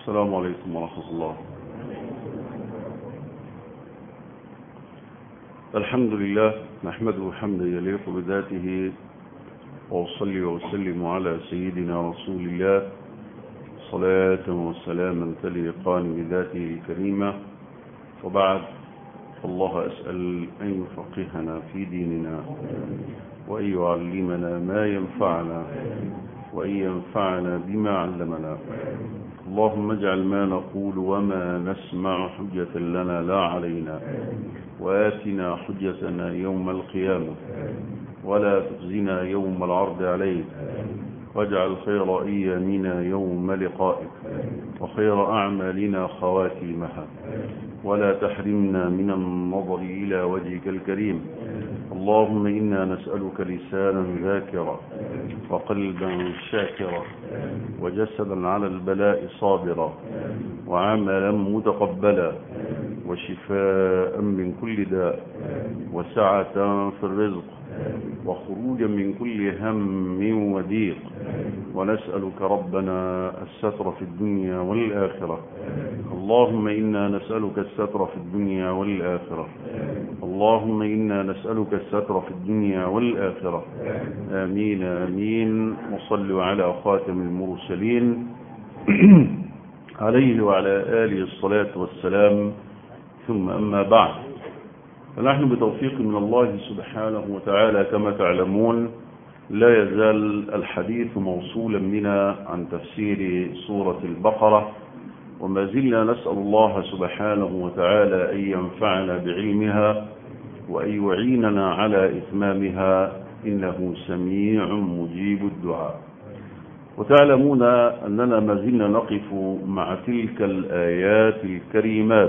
السلام عليكم ورحمة الله الحمد لله نحمده حمدا يليق بذاته وأصلي وأسلم على سيدنا رسول الله صلاة وسلاما تليقان بذاته الكريمة وبعد الله أسأل أن يفقهنا في ديننا وأن يعلمنا ما ينفعنا وأن ينفعنا بما علمنا اللهم اجعل ما نقول وما نسمع حجة لنا لا علينا وآتنا حجتنا يوم القيامة ولا تخزنا يوم العرض عليك واجعل خير أيامنا يوم لقائك وخير أعمالنا خواتيمها ولا تحرمنا من النظر إلى وجهك الكريم اللهم إنا نسألك لسانا ذاكرا وقلبا شاكرا وجسدا على البلاء صابرا وعملا متقبلا وشفاء من كل داء وسعة في الرزق وخروجا من كل هم وضيق ونسألك ربنا الستر في الدنيا والآخرة اللهم إنا نسألك الستر في الدنيا والآخرة اللهم إنا نسألك الستر في الدنيا والآخرة آمين آمين وصلوا على خاتم المرسلين عليه وعلى آله الصلاة والسلام ثم أما بعد فنحن بتوفيق من الله سبحانه وتعالى كما تعلمون لا يزال الحديث موصولا بنا عن تفسير سورة البقرة وما زلنا نسأل الله سبحانه وتعالى أن ينفعنا بعلمها وأن يعيننا على إتمامها إنه سميع مجيب الدعاء وتعلمون أننا ما زلنا نقف مع تلك الآيات الكريمات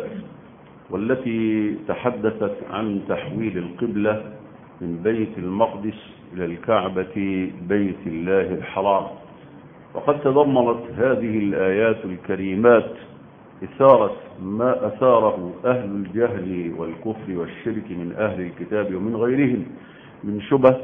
والتي تحدثت عن تحويل القبلة من بيت المقدس إلى الكعبة بيت الله الحرام وقد تضمنت هذه الآيات الكريمات إثارة ما أثاره أهل الجهل والكفر والشرك من أهل الكتاب ومن غيرهم من شبه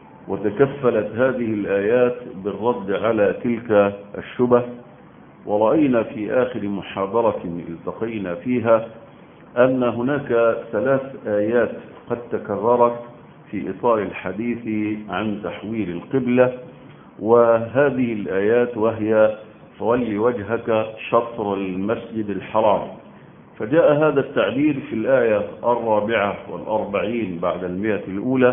وتكفلت هذه الآيات بالرد على تلك الشبه ورأينا في آخر محاضرة التقينا فيها أن هناك ثلاث آيات قد تكررت في إطار الحديث عن تحويل القبلة وهذه الآيات وهي فولي وجهك شطر المسجد الحرام فجاء هذا التعبير في الآية الرابعة والأربعين بعد المئة الأولى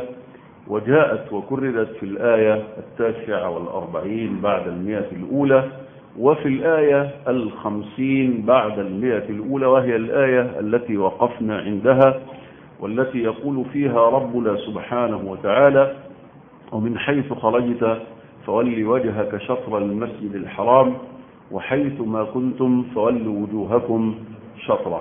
وجاءت وكررت في الآية التاسعة والأربعين بعد المئة الأولى وفي الآية الخمسين بعد المئة الأولى وهي الآية التي وقفنا عندها والتي يقول فيها ربنا سبحانه وتعالى ومن حيث خرجت فولي وجهك شطر المسجد الحرام وحيث ما كنتم فولوا وجوهكم شطره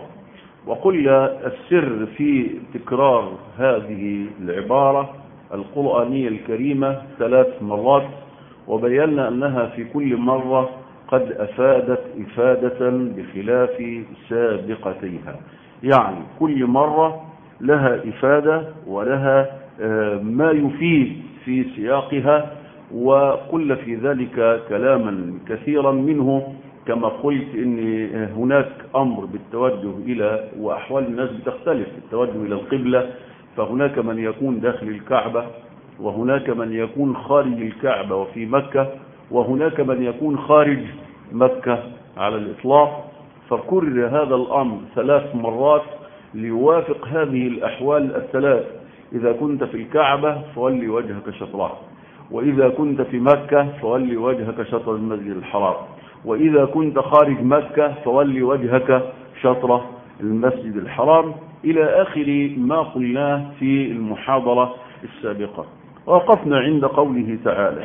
وقلنا السر في تكرار هذه العبارة القرآنية الكريمة ثلاث مرات وبينا أنها في كل مرة قد أفادت إفادة بخلاف سابقتيها يعني كل مرة لها إفادة ولها ما يفيد في سياقها وقل في ذلك كلاما كثيرا منه كما قلت ان هناك امر بالتوجه الى واحوال الناس بتختلف التوجه الى القبلة فهناك من يكون داخل الكعبة وهناك من يكون خارج الكعبة وفي مكة وهناك من يكون خارج مكة على الإطلاق فكرر هذا الأمر ثلاث مرات ليوافق هذه الأحوال الثلاث إذا كنت في الكعبة فولي وجهك شطرها وإذا كنت في مكة فولي وجهك شطر المسجد الحرام وإذا كنت خارج مكة فولي وجهك شطر المسجد الحرام إلى آخر ما قلناه في المحاضرة السابقة وقفنا عند قوله تعالى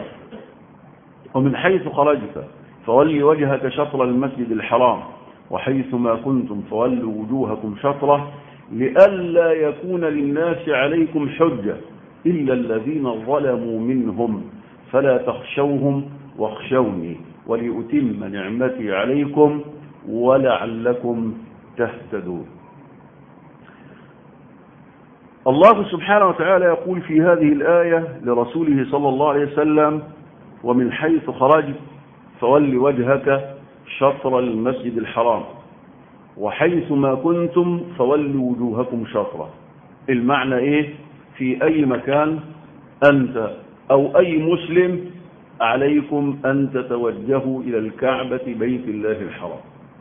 ومن حيث خرجت فولي وجهك شطر المسجد الحرام وحيث ما كنتم فولوا وجوهكم شطره لئلا يكون للناس عليكم حجة إلا الذين ظلموا منهم فلا تخشوهم واخشوني ولأتم نعمتي عليكم ولعلكم تهتدون الله سبحانه وتعالى يقول في هذه الآية لرسوله صلى الله عليه وسلم ومن حيث خرجت فول وجهك شطر المسجد الحرام وحيث ما كنتم فولوا وجوهكم شطرة المعنى ايه في اي مكان انت او اي مسلم عليكم ان تتوجهوا الى الكعبة بيت الله الحرام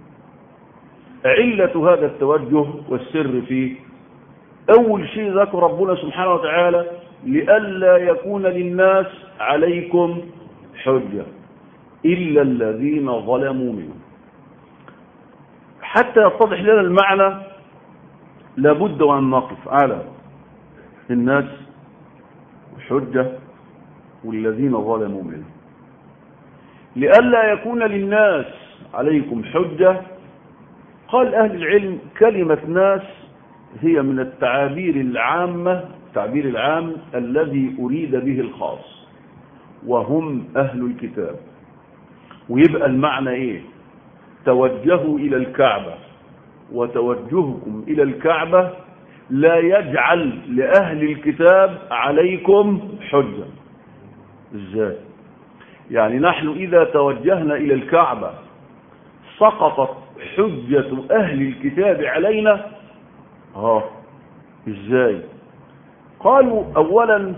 علة هذا التوجه والسر فيه اول شيء ذكر ربنا سبحانه وتعالى لئلا يكون للناس عليكم حجة إلا الذين ظلموا منهم حتى يتضح لنا المعنى لابد أن نقف على الناس حجة والذين ظلموا منهم لئلا يكون للناس عليكم حجة قال أهل العلم كلمة ناس هي من التعابير العامة التعبير العام الذي أريد به الخاص وهم أهل الكتاب ويبقى المعنى إيه توجهوا إلى الكعبة وتوجهكم إلى الكعبة لا يجعل لأهل الكتاب عليكم حجة إزاي يعني نحن إذا توجهنا إلى الكعبة سقطت حجة أهل الكتاب علينا ها إزاي قالوا أولا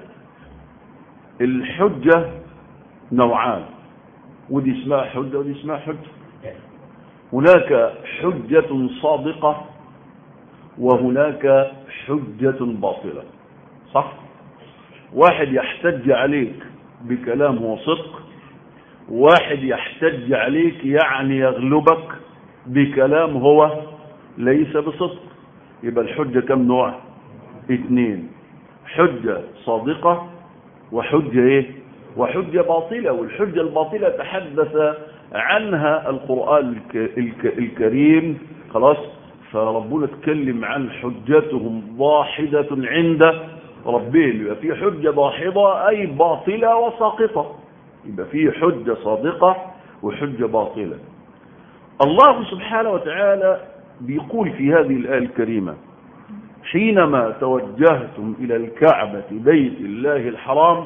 الحجة نوعان ودي اسمها حجة ودي اسمها حجة هناك حجة صادقة وهناك حجة باطلة صح واحد يحتج عليك بكلام هو صدق واحد يحتج عليك يعني يغلبك بكلام هو ليس بصدق يبقى الحجة كم نوع اثنين حجة صادقة وحجة ايه وحجة باطلة والحجة الباطلة تحدث عنها القرآن الكريم خلاص فربنا اتكلم عن حجتهم ضاحدة عند ربهم يبقى في حجة ضاحضة أي باطلة وساقطة يبقى في حجة صادقة وحجة باطلة الله سبحانه وتعالى بيقول في هذه الآية الكريمة حينما توجهتم إلى الكعبة بيت الله الحرام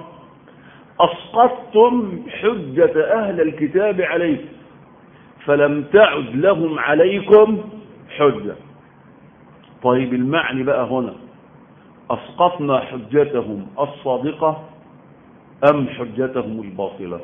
أسقطتم حجة أهل الكتاب عليكم فلم تعد لهم عليكم حجة طيب المعني بقى هنا أسقطنا حجتهم الصادقة أم حجتهم الباطلة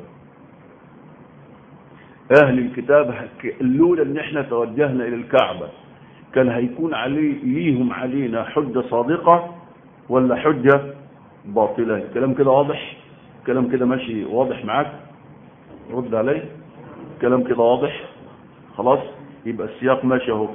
أهل الكتاب لولا أن احنا توجهنا إلى الكعبة كان هيكون علي ليهم علينا حجة صادقة ولا حجة باطلة الكلام كده واضح الكلام كده ماشي واضح معاك رد علي الكلام كده واضح خلاص يبقى السياق ماشي اهو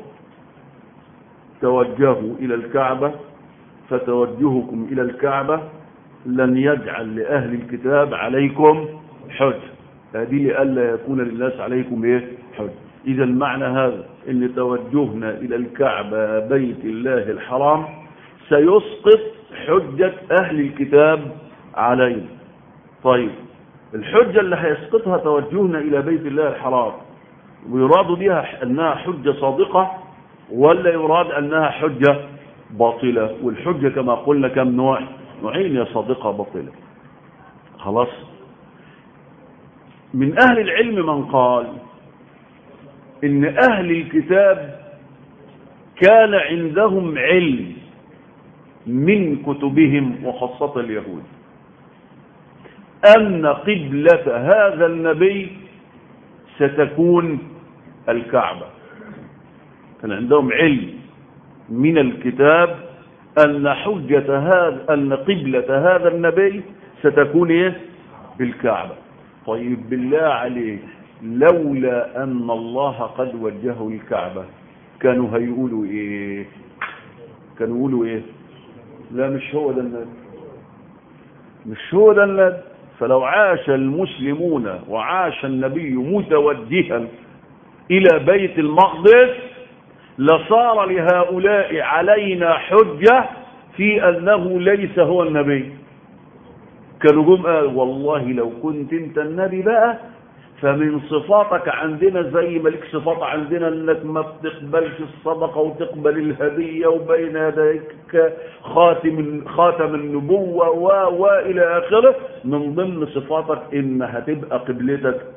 توجهوا إلى الكعبة فتوجهكم إلى الكعبة لن يجعل لأهل الكتاب عليكم حج هذه لئلا يكون للناس عليكم ايه حج إذا المعنى هذا ان توجهنا إلى الكعبة بيت الله الحرام سيسقط حجة أهل الكتاب علينا طيب الحجة اللي هيسقطها توجهنا إلى بيت الله الحرام ويراد بها أنها حجة صادقة ولا يراد أنها حجة باطلة والحجة كما قلنا كم نوع نوعين يا صادقة باطلة خلاص من أهل العلم من قال إن أهل الكتاب كان عندهم علم من كتبهم وخاصة اليهود أن قبلة هذا النبي ستكون الكعبة كان عندهم علم من الكتاب أن حجة هذا أن قبلة هذا النبي ستكون إيه؟ بالكعبة طيب بالله عليك لولا أن الله قد وجهه الكعبة كانوا هيقولوا إيه كانوا يقولوا إيه لا مش هو ده النبي مش هو ده النبي فلو عاش المسلمون وعاش النبي متوجها إلى بيت المقدس لصار لهؤلاء علينا حجة في أنه ليس هو النبي كانوا جم قال والله لو كنت انت النبي بقى فمن صفاتك عندنا زي ما لك صفات عندنا انك ما بتقبلش الصدقه وتقبل الهديه وبين يديك خاتم خاتم النبوه و والى اخره من ضمن صفاتك ان هتبقى قبلتك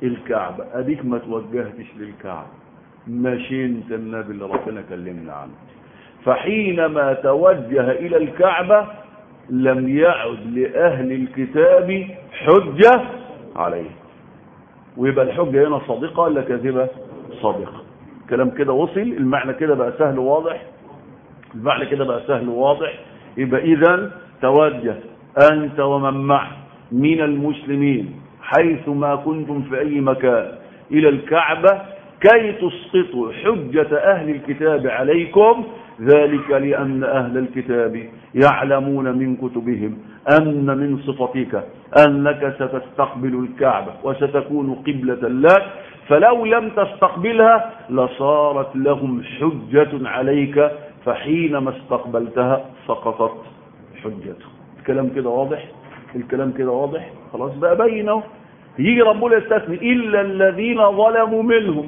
الكعبة أديك ما توجهتش للكعبة ماشي انت النبي اللي ربنا كلمنا عنه فحينما توجه إلى الكعبة لم يعد لأهل الكتاب حجة عليه ويبقى الحجة هنا صادقة ولا كاذبة صادقة كلام كده وصل المعنى كده بقى سهل وواضح المعنى كده بقى سهل وواضح يبقى إذا توجه أنت ومن معك من المسلمين حيث ما كنتم في أي مكان إلى الكعبة كي تسقطوا حجة أهل الكتاب عليكم ذلك لأن أهل الكتاب يعلمون من كتبهم أن من صفتك أنك ستستقبل الكعبة وستكون قبلة لك فلو لم تستقبلها لصارت لهم حجة عليك فحينما استقبلتها سقطت حجته الكلام كده واضح الكلام كده واضح خلاص بقى بينه يجي ربنا يستثني إلا الذين ظلموا منهم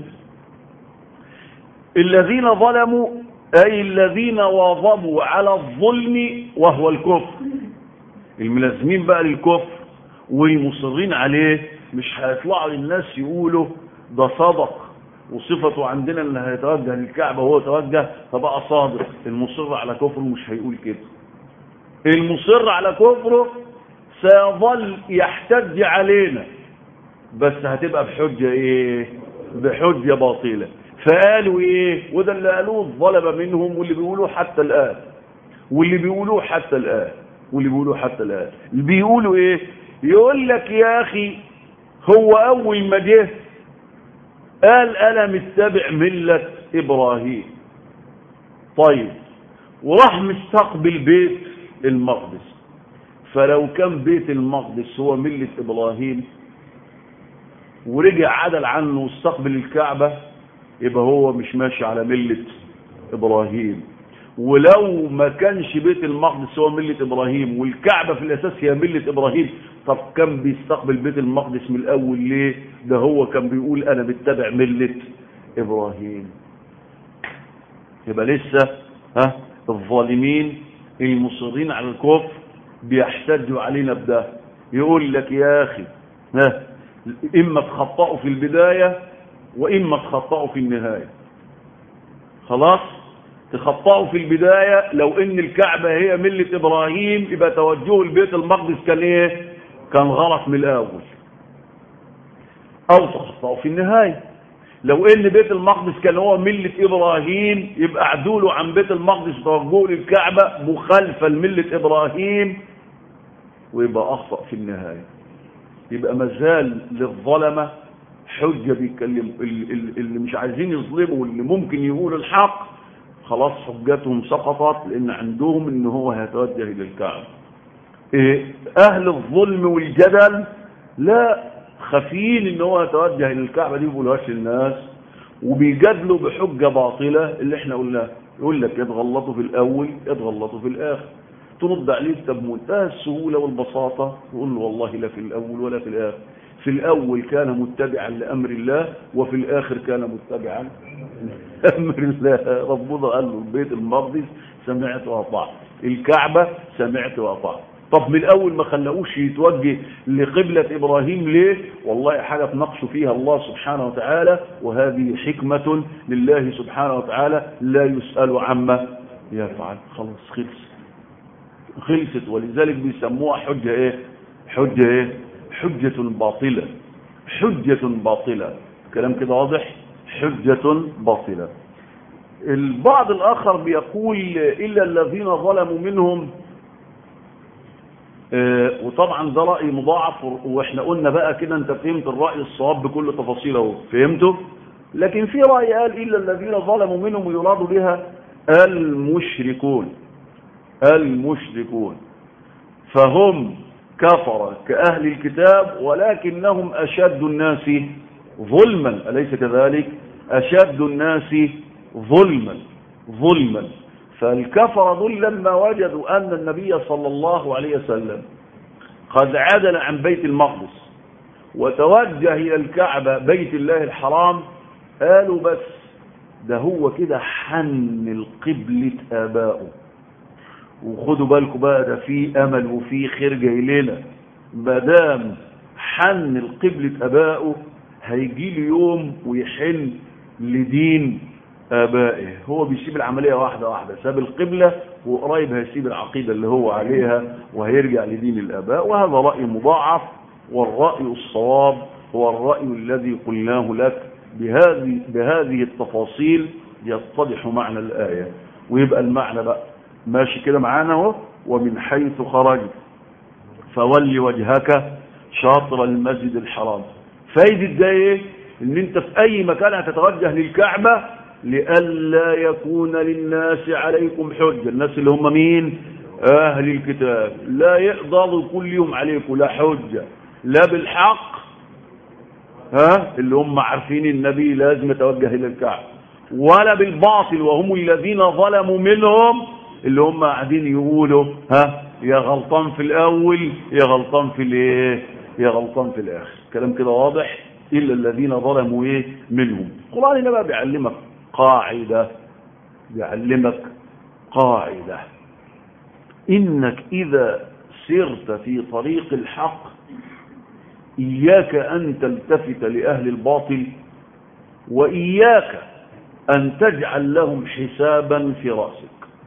الذين ظلموا أي الذين واظبوا على الظلم وهو الكفر الملازمين بقى للكفر والمصرين عليه مش هيطلعوا للناس يقولوا ده صدق وصفته عندنا اللي هيتوجه للكعبة وهو توجه فبقى صادق المصر على كفره مش هيقول كده المصر على كفره سيظل يحتج علينا بس هتبقى بحجة ايه بحجة باطلة فقالوا ايه وده اللي قالوه الظلمة منهم واللي بيقولوه حتى الآن واللي بيقولوه حتى الآن واللي بيقولوه حتى الآن اللي بيقولوا ايه يقول لك يا اخي هو اول ما جه قال انا متبع ملة ابراهيم طيب وراح مستقبل بيت المقدس فلو كان بيت المقدس هو ملة ابراهيم ورجع عدل عنه واستقبل الكعبة يبقى هو مش ماشي على ملة ابراهيم ولو ما كانش بيت المقدس هو ملة ابراهيم والكعبة في الاساس هي ملة ابراهيم طب كان بيستقبل بيت المقدس من الاول ليه ده هو كان بيقول انا بتبع ملة ابراهيم يبقى لسه ها الظالمين المصرين على الكفر بيحتجوا علينا بده يقول لك يا اخي ها اما تخطئوا في البداية واما تخطئوا في النهاية خلاص تخطئوا في البداية لو ان الكعبة هي ملة ابراهيم يبقى توجهه البيت المقدس كان ايه كان غلط من الاول او تخطئوا في النهاية لو ان بيت المقدس كان هو ملة ابراهيم يبقى عدوله عن بيت المقدس وتوجهه للكعبة مخالفة لملة ابراهيم ويبقى اخطأ في النهاية يبقى مازال للظلمة حجة بيتكلم اللي مش عايزين يظلموا واللي ممكن يقولوا الحق خلاص حجتهم سقطت لان عندهم ان هو هيتوجه الى الكعبة إيه اهل الظلم والجدل لا خافين ان هو يتوجه الى الكعبة دي بيقولوهاش للناس وبيجادلوا بحجة باطلة اللي احنا قلناها يقول لك يتغلطوا في الاول يتغلطوا في الاخر ترد عليه بمنتهى السهولة والبساطة تقول له والله لا في الاول ولا في الاخر في الاول كان متبعا لامر الله وفي الاخر كان متبعا امر الله ربنا قال له البيت المقدس سمعت واطعت الكعبة سمعت واطعت طب من الاول ما خلقوش يتوجه لقبلة ابراهيم ليه والله حاجة تناقشوا فيها الله سبحانه وتعالى وهذه حكمة لله سبحانه وتعالى لا يسأل عما يفعل خلاص خلص خلصت ولذلك بيسموها حجة ايه حجة ايه حجة باطلة حجة باطلة كلام كده واضح حجة باطلة البعض الآخر بيقول إلا الذين ظلموا منهم اه وطبعا ده رأي مضاعف واحنا قلنا بقى كده انت فهمت الرأي الصواب بكل تفاصيله فهمته لكن في رأي قال إلا الذين ظلموا منهم يراد بها المشركون المشركون فهم كفر كأهل الكتاب ولكنهم أشد الناس ظلما أليس كذلك أشد الناس ظلما ظلما فالكفر دول لما وجدوا أن النبي صلى الله عليه وسلم قد عدل عن بيت المقدس وتوجه إلى الكعبة بيت الله الحرام قالوا بس ده هو كده حن القبلة آبائه وخدوا بالكم بقى ده في امل وفي خير جاي لنا ما دام حن القبلة ابائه هيجي له يوم ويحن لدين آبائه هو بيسيب العملية واحدة واحدة ساب القبلة وقريب هيسيب العقيدة اللي هو عليها وهيرجع لدين الآباء وهذا رأي مضاعف والرأي الصواب هو الرأي الذي قلناه لك بهذه, بهذه التفاصيل يتضح معنى الآية ويبقى المعنى بقى ماشي كده معانا اهو ومن حيث خرجت فول وجهك شاطر المسجد الحرام فايدة ده ايه ان انت في اي مكان هتتوجه للكعبة لئلا يكون للناس عليكم حجة الناس اللي هم مين اهل الكتاب لا يقدروا كل يوم عليكم لا حجة لا بالحق ها اللي هم عارفين النبي لازم يتوجه الى الكعبة ولا بالباطل وهم الذين ظلموا منهم اللي هم قاعدين يقولوا ها يا غلطان في الاول يا غلطان في الايه يا غلطان في الاخر كلام كده واضح الا الذين ظلموا ايه منهم القران هنا بقى بيعلمك قاعده بيعلمك قاعده انك اذا سرت في طريق الحق اياك ان تلتفت لاهل الباطل واياك ان تجعل لهم حسابا في راسك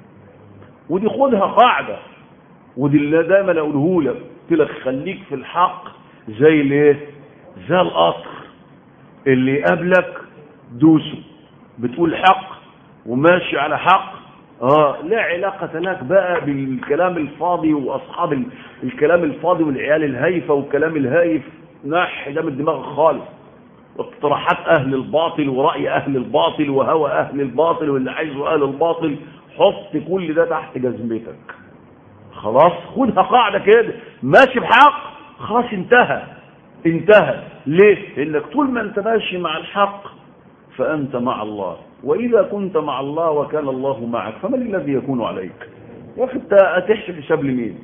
ودي خدها قاعدة ودي اللي دايما اقوله لك قلت لك خليك في الحق زي الايه زي القطر اللي يقابلك دوسه بتقول حق وماشي على حق اه لا علاقة لك بقى بالكلام الفاضي واصحاب الكلام الفاضي والعيال الهايفة والكلام الهايف نح ده من الدماغ خالص اقتراحات اهل الباطل ورأي اهل الباطل وهوى اهل الباطل واللي عايزه اهل الباطل حط كل ده تحت جزمتك خلاص خدها قاعدة كده ماشي بحق خلاص انتهى انتهى ليه انك طول ما انت ماشي مع الحق فانت مع الله واذا كنت مع الله وكان الله معك فمن الذي يكون عليك يا اخي انت هتحسب حساب لمين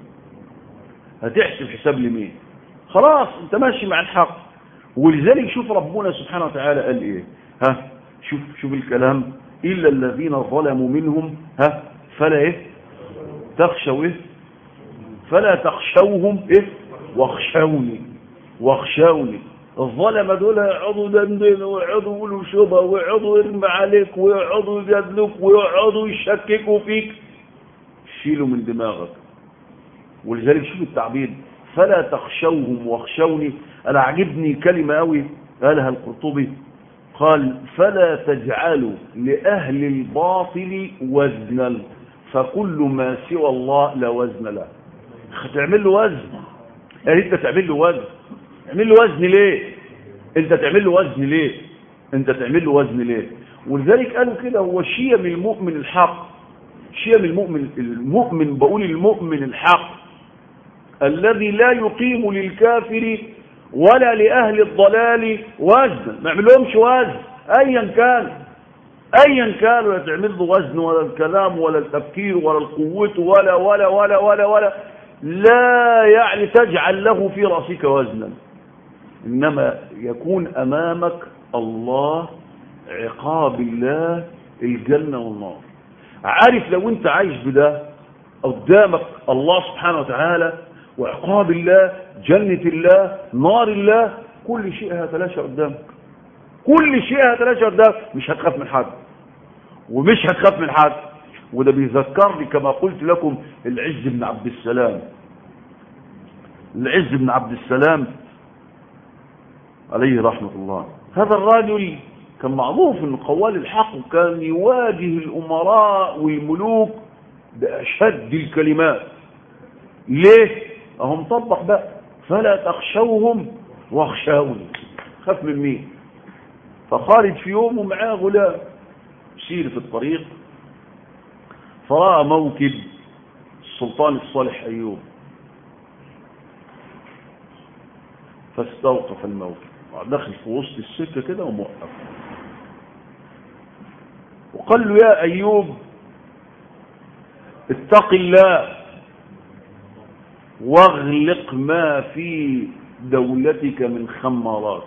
هتحسب حساب لمين خلاص انت ماشي مع الحق ولذلك شوف ربنا سبحانه وتعالى قال ايه ها شوف شوف الكلام إلا الذين ظلموا منهم ها فلا إيه تخشوا إيه فلا تخشوهم إيه واخشوني واخشوني الظلمة دول يقعدوا دندن ويقعدوا يقولوا شبه ويقعدوا يرمي عليك ويقعدوا يجادلوك ويقعدوا يشككوا فيك شيلوا من دماغك ولذلك شوف التعبير فلا تخشوهم واخشوني انا عجبني كلمة قوي قالها القرطبي قال فلا تجعلوا لأهل الباطل وزنا فكل ما سوى الله لا وزن له تعمل له وزن يعني انت تعمل له وزن تعمل له وزن ليه انت تعمل له وزن ليه انت تعمل له وزن ليه ولذلك قالوا كده هو شيم المؤمن الحق شيم المؤمن المؤمن بقول المؤمن الحق الذي لا يقيم للكافر ولا لأهل الضلال وزن ما يعملهمش وزن أيا كان أيا كان ولا تعمل له وزن ولا الكلام ولا التفكير ولا القوة ولا ولا ولا ولا ولا لا يعني تجعل له في رأسك وزنا إنما يكون أمامك الله عقاب الله الجنة والنار عارف لو انت عايش بده قدامك الله سبحانه وتعالى وعقاب الله جنة الله نار الله كل شيء هتلاشى قدامك كل شيء هتلاشى قدامك مش هتخاف من حد ومش هتخاف من حد وده بيذكرني كما قلت لكم العز بن عبد السلام العز بن عبد السلام عليه رحمة الله هذا الرجل كان معروف انه قوال الحق وكان يواجه الامراء والملوك باشد الكلمات ليه اهو مطبق بقى فلا تخشوهم واخشوني خاف من مين فخارج في يوم ومعاه غلام سير في الطريق فرأى موكب السلطان الصالح أيوب فاستوقف الموكب دخل في وسط السكة كده وموقف وقال له يا أيوب اتق الله واغلق ما في دولتك من خمارات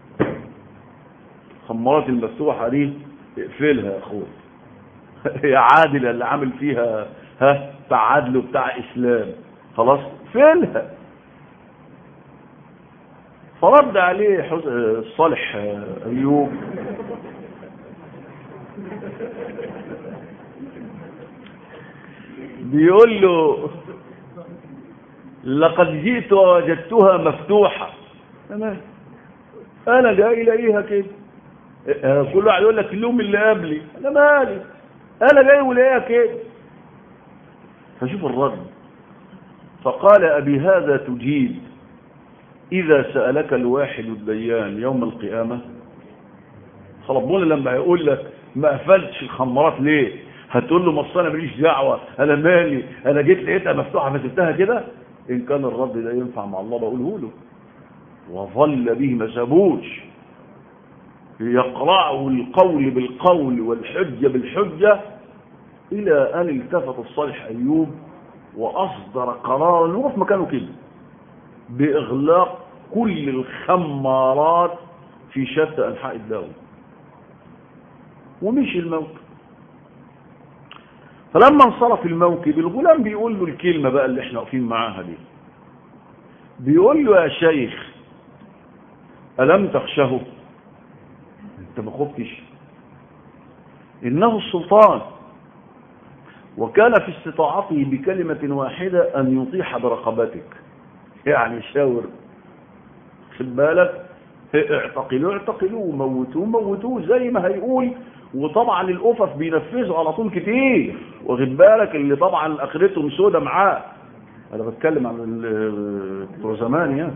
خمارات المفتوحة دي اقفلها يا اخوي يا عادل اللي عامل فيها ها بتاع عدل وبتاع اسلام خلاص اقفلها فرد عليه حز- الصالح أيوب بيقول له لقد جئت ووجدتها مفتوحة تمام أنا جاي إليها كده آه، كل واحد يقول لك اللوم اللي قبلي أنا مالي أنا جاي ولاقيها كده فشوف الرد فقال أبي هذا تجيب إذا سألك الواحد الديان يوم القيامة ربنا لما يقول لك ما قفلتش الخمارات ليه هتقول له مصر انا ماليش دعوه انا مالي انا جيت لقيتها مفتوحه فسبتها كده ان كان الرد ده ينفع مع الله بقوله له وظل به ما سابوش يقرأوا القول بالقول والحجة بالحجة إلى أن التفت الصالح أيوب وأصدر قرارا هو في مكانه كده بإغلاق كل الخمارات في شتى أنحاء الدولة ومشي الموكب فلما انصرف الموكب الغلام بيقول له الكلمة بقى اللي احنا واقفين معاها دي بيقول له يا شيخ ألم تخشه انت ما خفتش إنه السلطان وكان في استطاعته بكلمة واحدة أن يطيح برقبتك يعني شاور خد بالك اعتقلوه اعتقلوه موتوه موتوه زي ما هيقول وطبعا الأفف بينفذوا على طول كتير واخد بالك اللي طبعا اخرتهم سودة معاه انا بتكلم عن ال- بتوع زمان يعني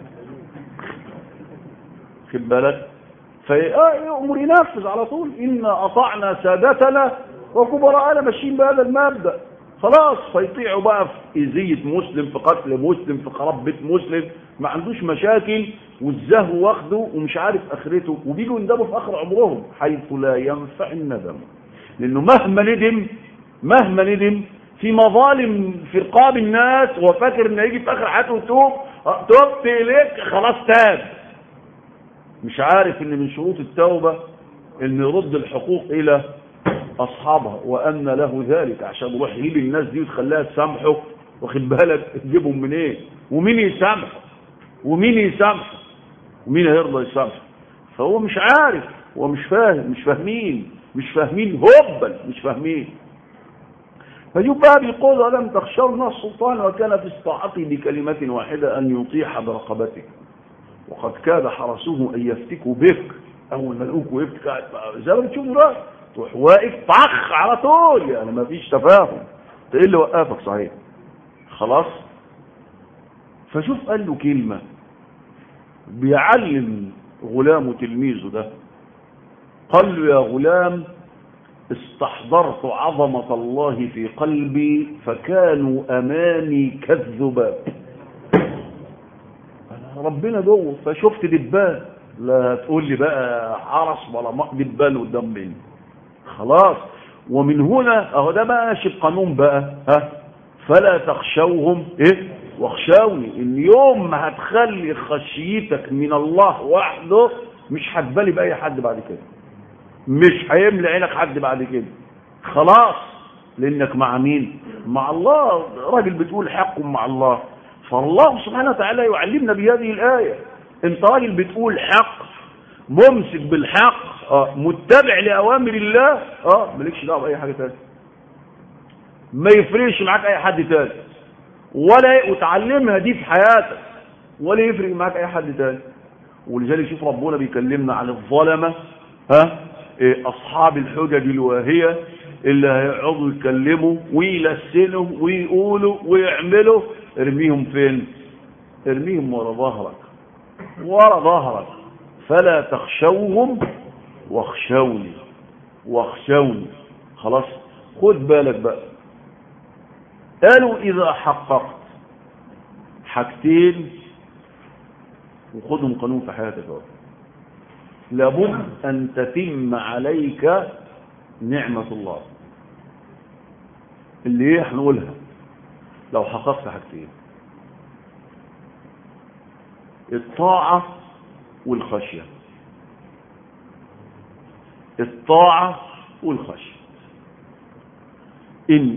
خد بالك فيأمر ينفذ على طول إنا أطعنا سادتنا وكبراءنا ماشيين بهذا المبدأ خلاص فيطيعوا بقى في إذية مسلم في قتل مسلم في خراب بيت مسلم ما عندوش مشاكل والزهو واخده ومش عارف آخرته وبيجوا يندموا في آخر عمرهم حيث لا ينفع الندم لأنه مهما ندم مهما ندم في مظالم في رقاب الناس وفاكر انه يجي في اخر حياته وتوب أه، تبت اليك خلاص تاب مش عارف ان من شروط التوبة ان يرد الحقوق الى اصحابها وان له ذلك عشان يروح يجيب الناس دي وتخليها تسامحه واخد بالك تجيبهم منين إيه؟ ومين يسامحه ومين يسامحه ومين هيرضى يسامحه فهو مش عارف هو مش فاهم مش فاهمين مش فاهمين هبل مش فاهمين فشوف بقى بيقول ألم تخشونا السلطان وكان في استطاعته بكلمة واحدة أن يطيح برقبتك وقد كاد حرسوه أن يفتكوا بك أول ما لقوك وقفت قاعد زي ما بتشوفوا ده تروح واقف طخ على طول يعني ما فيش تفاهم ده ايه اللي وقفك صحيح خلاص فشوف قال له كلمة بيعلم غلامه تلميذه ده قال له يا غلام استحضرت عظمة الله في قلبي فكانوا أمامي كالذباب ربنا جوه فشفت دبان لا تقول لي بقى حرس ولا ماء دبان قدام مني خلاص ومن هنا اهو ده بقى ماشي بقانون بقى ها فلا تخشوهم ايه واخشوني ان يوم ما هتخلي خشيتك من الله وحده مش هتبالي باي حد بعد كده مش هيملى عينك حد بعد كده خلاص لانك مع مين مع الله راجل بتقول حق مع الله فالله سبحانه وتعالى يعلمنا بهذه الآية انت راجل بتقول حق ممسك بالحق اه متبع لأوامر الله اه مالكش دعوه بأي حاجة تانية ما يفرقش معاك أي حد تاني ولا وتعلمها دي في حياتك ولا يفرق معاك أي حد تاني ولذلك شوف ربنا بيكلمنا عن الظلمة ها إيه أصحاب الحجج الواهية اللي هيقعدوا يتكلموا ويلسنوا ويقولوا ويعملوا ارميهم فين ارميهم ورا ظهرك ورا ظهرك فلا تخشوهم واخشوني واخشوني خلاص خد بالك بقى قالوا إذا حققت حاجتين وخدهم قانون في حياتك اهو لابد أن تتم عليك نعمة الله اللي ايه هنقولها لو حققت حاجتين الطاعة والخشية الطاعة والخشية إن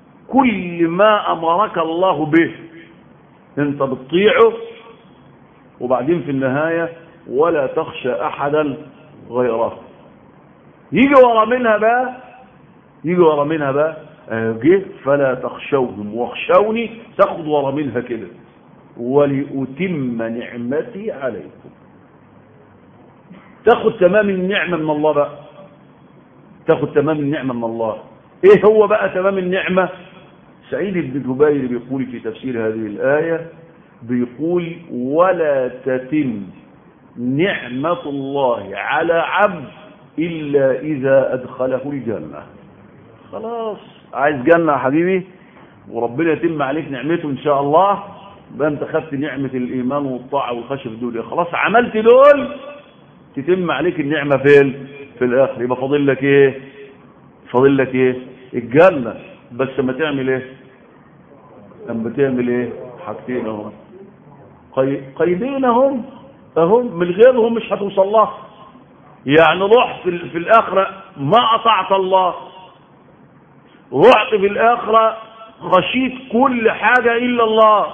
كل ما أمرك الله به انت بتطيعه وبعدين في النهاية ولا تخشى أحدا غيره يجي ورا منها بقى يجي ورا منها بقى جه فلا تخشوهم واخشوني تاخد ورا منها كده ولأتم نعمتي عليكم تاخد تمام النعمة من الله بقى تاخد تمام النعمة من الله ايه هو بقى تمام النعمة سعيد بن جبير بيقول في تفسير هذه الآية بيقول ولا تتم نعمة الله على عبد إلا إذا أدخله الجنة خلاص عايز جنة يا حبيبي وربنا يتم عليك نعمته إن شاء الله بقى انت خدت نعمة الإيمان والطاعة والخشية في الدنيا خلاص عملت دول تتم عليك النعمة فين في الآخر يبقى فاضل لك إيه فاضل لك إيه الجنة بس ما تعمل إيه أما تعمل إيه حاجتين اهم قيدين اهم اهم من غيرهم مش هتوصل لها يعني رحت في, في الآخرة ما أطعت الله رحت في الآخرة خشيت كل حاجة إلا الله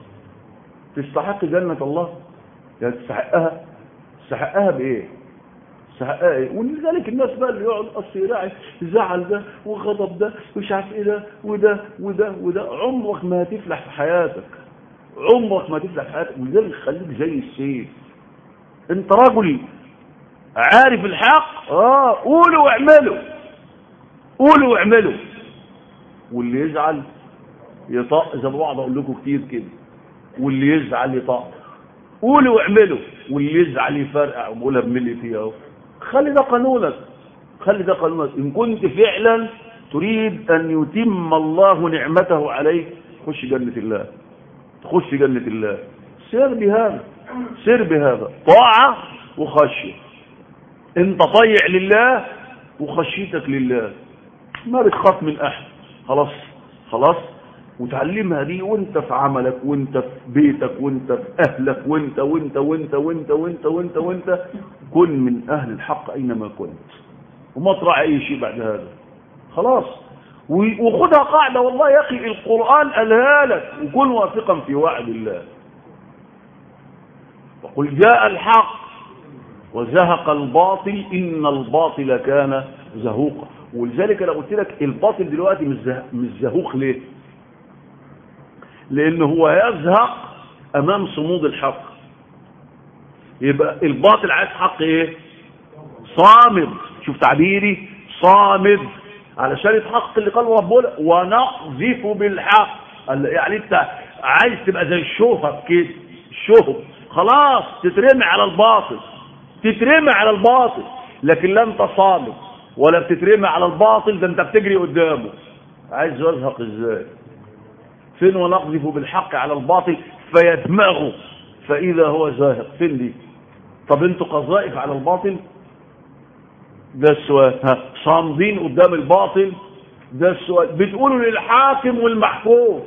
تستحق جنة الله يعني تستحقها تستحقها بإيه تستحقها إيه ولذلك الناس بقى اللي يقعد أصل يراعي زعل ده وغضب ده مش عارف إيه ده وده وده وده عمرك ما هتفلح في حياتك عمرك ما تفلح في حياتك ولذلك خليك زي السيف انت رجل عارف الحق اه قولوا واعملوا قولوا واعملوا واللي يزعل يطق زي ما بقعد اقول لكم كتير كده واللي يزعل يطق قولوا واعملوا واللي يزعل يفرقع وبقولها بملي فيها اهو خلي ده قانونك خلي ده قانونك ان كنت فعلا تريد ان يتم الله نعمته عليك خش جنة الله تخش جنة الله سير بهذا سير بهذا طاعة وخشية انت طيع لله وخشيتك لله ما بتخاف من احد خلاص خلاص وتعلمها دي وانت في عملك وانت في بيتك وانت في اهلك وانت وانت وانت وانت وانت وانت وانت كن من اهل الحق اينما كنت وما تراعي اي شيء بعد هذا خلاص وخدها قاعدة والله يا اخي القرآن قالها لك وكن واثقا في وعد الله وقل جاء الحق وزهق الباطل ان الباطل كان زهوقا ولذلك انا قلت لك الباطل دلوقتي مش مش زهوق ليه لان هو يزهق امام صمود الحق يبقى الباطل عايز حق ايه صامد شوف تعبيري صامد علشان يتحقق اللي قاله ربنا ونقذف بالحق يعني انت عايز تبقى زي الشوهب كده الشوهب خلاص تترمي على الباطل تترمي على الباطل لكن لا انت صامد ولا بتترمي على الباطل ده انت بتجري قدامه عايز يزهق ازاي فين ونقذف بالحق على الباطل فيدمغه فاذا هو زاهق فين دي طب انتوا قذائف على الباطل ده السؤال ها صامدين قدام الباطل ده السؤال بتقولوا للحاكم والمحكوم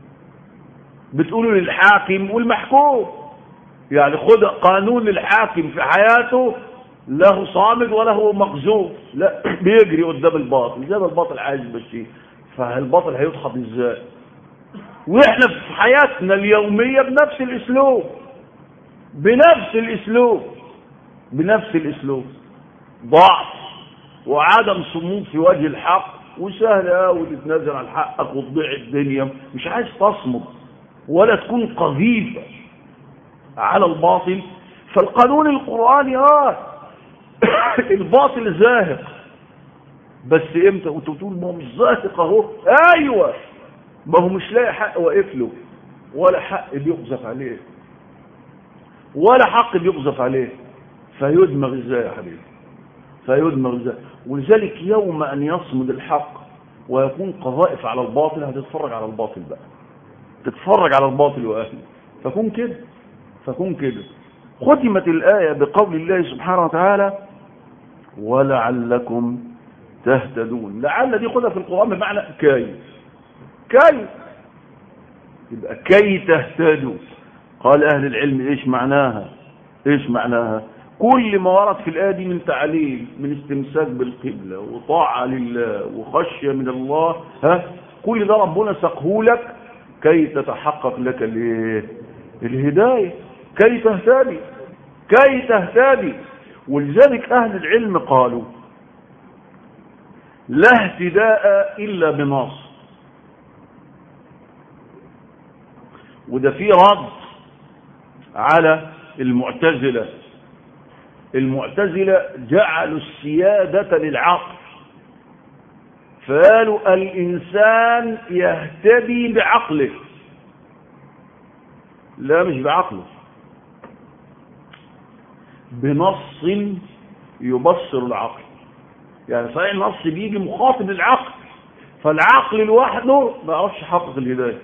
بتقولوا للحاكم والمحكوم يعني خد قانون الحاكم في حياته له صامد وله مقذوف لا بيجري قدام الباطل زي ما الباطل عايز يمشيه فالباطل هيدحض ازاي واحنا في حياتنا اليوميه بنفس الاسلوب بنفس الاسلوب بنفس الاسلوب ضعف وعدم صمود في وجه الحق وسهل قوي تتنازل عن حقك وتضيع الدنيا مش عايز تصمد ولا تكون قذيفه على الباطل فالقانون القرآني اه الباطل زاهق بس امتى وانت بتقول ما هو مش زاهق اهو ايوه ما هو مش لاقي حق واقف له ولا حق بيقذف عليه ولا حق بيقذف عليه فيدمغ ازاي يا حبيبي فيدمغ ازاي ولذلك يوم ان يصمد الحق ويكون قذائف على الباطل هتتفرج على الباطل بقى تتفرج على الباطل واهله فكون كده فكون كده ختمت الآية بقول الله سبحانه وتعالى ولعلكم تهتدون لعل دي خدها في القرآن بمعنى كي كي يبقى كي تهتدوا قال أهل العلم إيش معناها إيش معناها كل ما ورد في الآية دي من تعليل من استمساك بالقبلة وطاعة لله وخشية من الله ها كل ده ربنا سقه لك كي تتحقق لك الايه الهداية كي تهتدي كي تهتدي ولذلك أهل العلم قالوا لا اهتداء إلا بنص وده فيه رد على المعتزلة المعتزلة جعلوا السيادة للعقل فقالوا الإنسان يهتدي بعقله لا مش بعقله بنص يبصر العقل يعني صحيح النص بيجي مخاطب للعقل فالعقل لوحده ما يعرفش يحقق الهدايه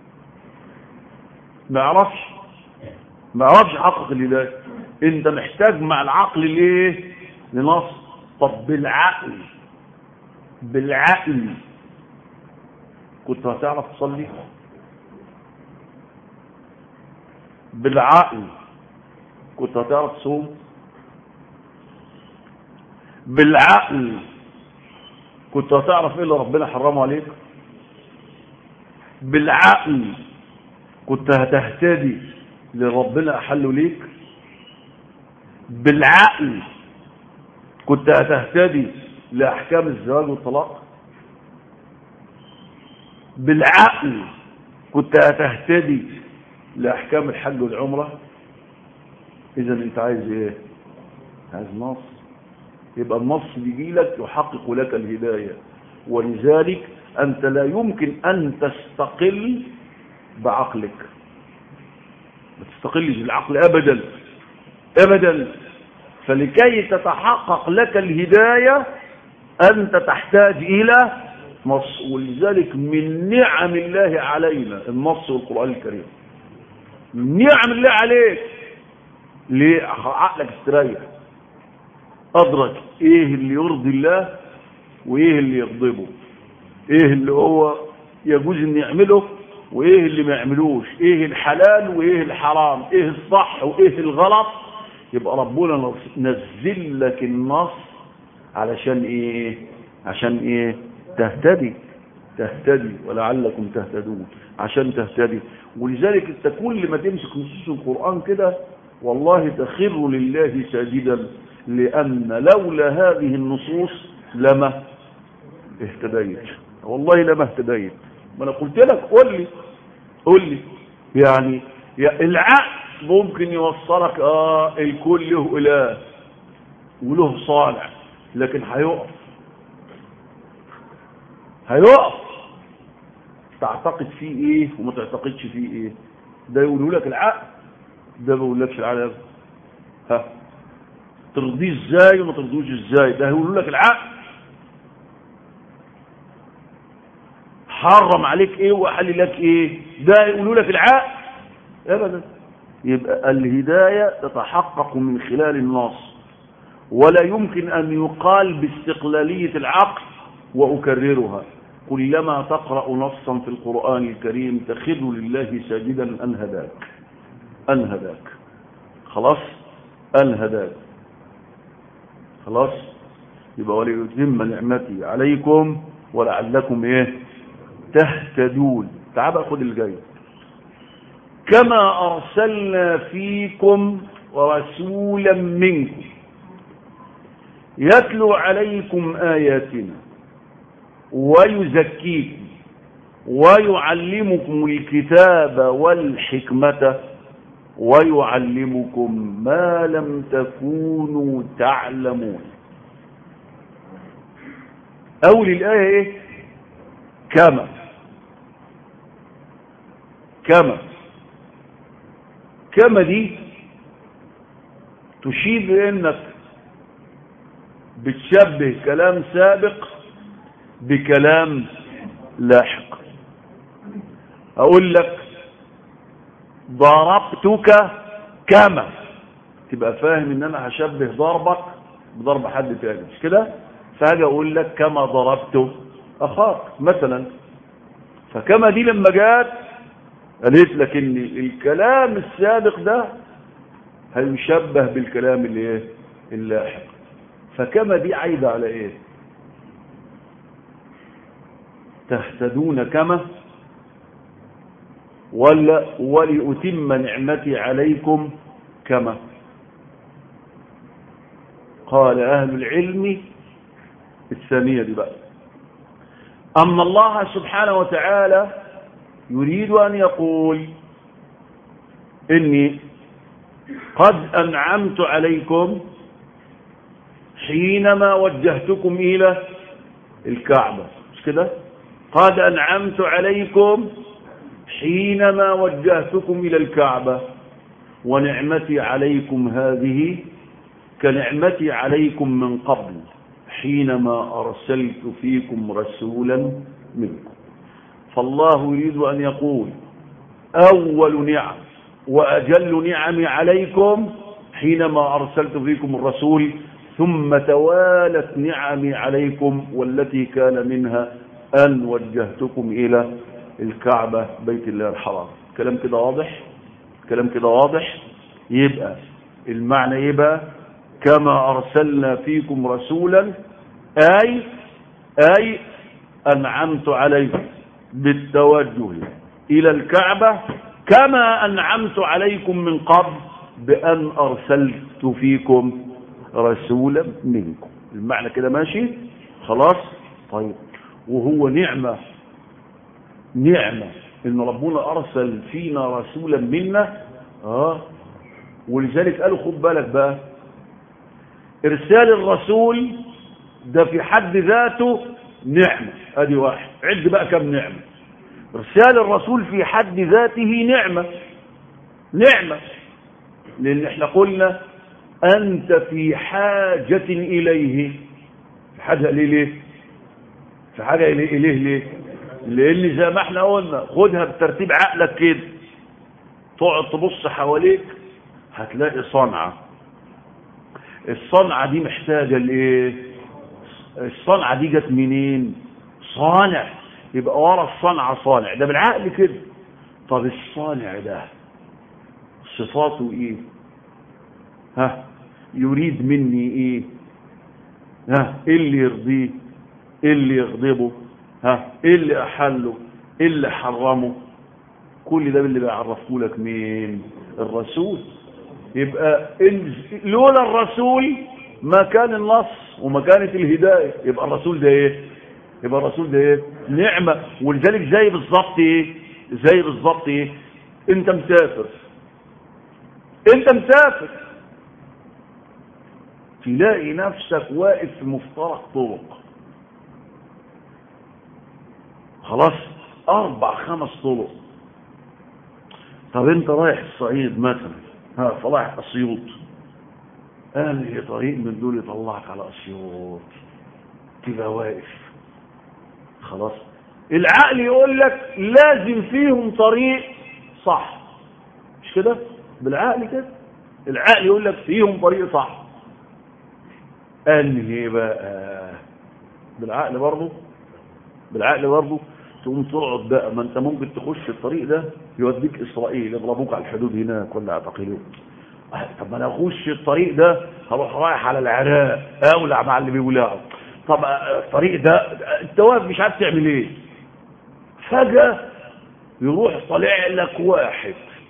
ما يعرفش ما يعرفش يحقق الهدايه انت محتاج مع العقل ليه لنص طب بالعقل بالعقل كنت هتعرف تصلي بالعقل كنت هتعرف تصوم بالعقل كنت هتعرف ايه اللي ربنا حرمه عليك بالعقل كنت هتهتدي لربنا احله ليك بالعقل كنت هتهتدي لاحكام الزواج والطلاق بالعقل كنت هتهتدي لاحكام الحج والعمره اذا انت عايز ايه عايز نص يبقى النص بيجي لك يحقق لك الهدايه ولذلك انت لا يمكن ان تستقل بعقلك ما تستقلش بالعقل ابدا ابدا فلكي تتحقق لك الهدايه انت تحتاج الى نص ولذلك من نعم الله علينا النص والقران الكريم من نعم الله عليك ليه عقلك استريح ادرك ايه اللي يرضي الله وايه اللي يغضبه ايه اللي هو يجوز ان يعمله وايه اللي ما يعملوش ايه الحلال وايه الحرام ايه الصح وايه الغلط يبقى ربنا نزل لك النص علشان ايه عشان ايه تهتدي تهتدي ولعلكم تهتدون عشان تهتدي ولذلك انت كل ما تمسك نصوص القرآن كده والله تخر لله ساجدا لأن لولا هذه النصوص لما اهتديت والله لما اهتديت ما انا قلت لك قول لي قول لي يعني العقل ممكن يوصلك اه الكل له اله وله صالح لكن هيقف هيقف تعتقد فيه ايه وما تعتقدش فيه ايه ده يقولوا لك العقل ده ما بيقولكش العقل ها ترضيه ازاي وما ترضوش ازاي ده يقولوا لك العقل حرم عليك ايه وحل لك ايه ده يقولوا لك العقل ابدا يبقى الهداية تتحقق من خلال النص ولا يمكن ان يقال باستقلالية العقل واكررها كلما تقرأ نصا في القرآن الكريم تخر لله ساجدا ان هداك ان هداك خلاص ان هداك خلاص يبقى وليتم نعمتي عليكم ولعلكم ايه تهتدون تعال بقى خد الجاي كما ارسلنا فيكم رسولا منكم يتلو عليكم اياتنا ويزكيكم ويعلمكم الكتاب والحكمة ويعلمكم ما لم تكونوا تعلمون أول الآية إيه كما كما كما دي تشير لأنك بتشبه كلام سابق بكلام لاحق أقول لك ضربتك كما تبقى فاهم ان انا هشبه ضربك بضرب حد تاني مش كده فهاجي اقول لك كما ضربت اخاك مثلا فكما دي لما جات قالت لك ان الكلام السابق ده هيشبه بالكلام اللي ايه اللاحق فكما دي عايده على ايه تهتدون كما ولا ولأتم نعمتي عليكم كما قال أهل العلم الثانية دي بقى أما الله سبحانه وتعالى يريد أن يقول إني قد أنعمت عليكم حينما وجهتكم إلى الكعبة مش كده قد أنعمت عليكم حينما وجهتكم إلى الكعبة ونعمتي عليكم هذه كنعمتي عليكم من قبل حينما أرسلت فيكم رسولا منكم فالله يريد أن يقول أول نعم وأجل نعمي عليكم حينما أرسلت فيكم الرسول ثم توالت نعمي عليكم والتي كان منها أن وجهتكم إلى الكعبة بيت الله الحرام كلام كده واضح كلام كده واضح يبقى المعنى يبقى كما أرسلنا فيكم رسولا أي أي أنعمت عليكم بالتوجه إلى الكعبة كما أنعمت عليكم من قبل بأن أرسلت فيكم رسولا منكم المعنى كده ماشي خلاص طيب وهو نعمة نعمة إن ربنا أرسل فينا رسولا منا آه ولذلك قالوا خد بالك بقى إرسال الرسول ده في حد ذاته نعمة ادي واحد عد بقى كم نعمة إرسال الرسول في حد ذاته نعمة نعمة لأن احنا قلنا أنت في حاجة إليه في حاجة إليه ليه في حاجة إليه, إليه ليه لأن زي ما احنا قلنا خدها بترتيب عقلك كده تقعد تبص حواليك هتلاقي صنعة الصنعة دي محتاجة لإيه الصنعة دي جت منين صانع يبقى ورا الصنعة صانع ده بالعقل كده طب الصانع ده صفاته ايه ها يريد مني ايه ها ايه اللي يرضيه ايه اللي يغضبه ها ايه اللي احله ايه اللي حرمه كل ده اللي بيعرفه لك مين الرسول يبقى لولا الرسول ما كان النص وما كانت الهداية يبقى الرسول ده ايه يبقى الرسول ده ايه نعمة ولذلك زي بالظبط ايه زي بالظبط ايه انت مسافر انت مسافر تلاقي نفسك واقف في مفترق طرق خلاص اربع خمس طرق طب انت رايح الصعيد مثلا ها فرايح اسيوط قال لي طريق من دول يطلعك على اسيوط تبقى واقف خلاص العقل يقول لك لازم فيهم طريق صح مش كده بالعقل كده العقل يقول لك فيهم طريق صح انهي بقى بالعقل برضه بالعقل برضه تقوم تقعد بقى ما انت ممكن تخش الطريق ده يوديك اسرائيل يضربوك على الحدود هناك ولا اعتقلوك طب ما انا اخش الطريق ده هروح رايح على العراق اولع مع اللي بيولعوا طب الطريق ده انت واقف مش عارف تعمل ايه فجاه يروح طالع لك واحد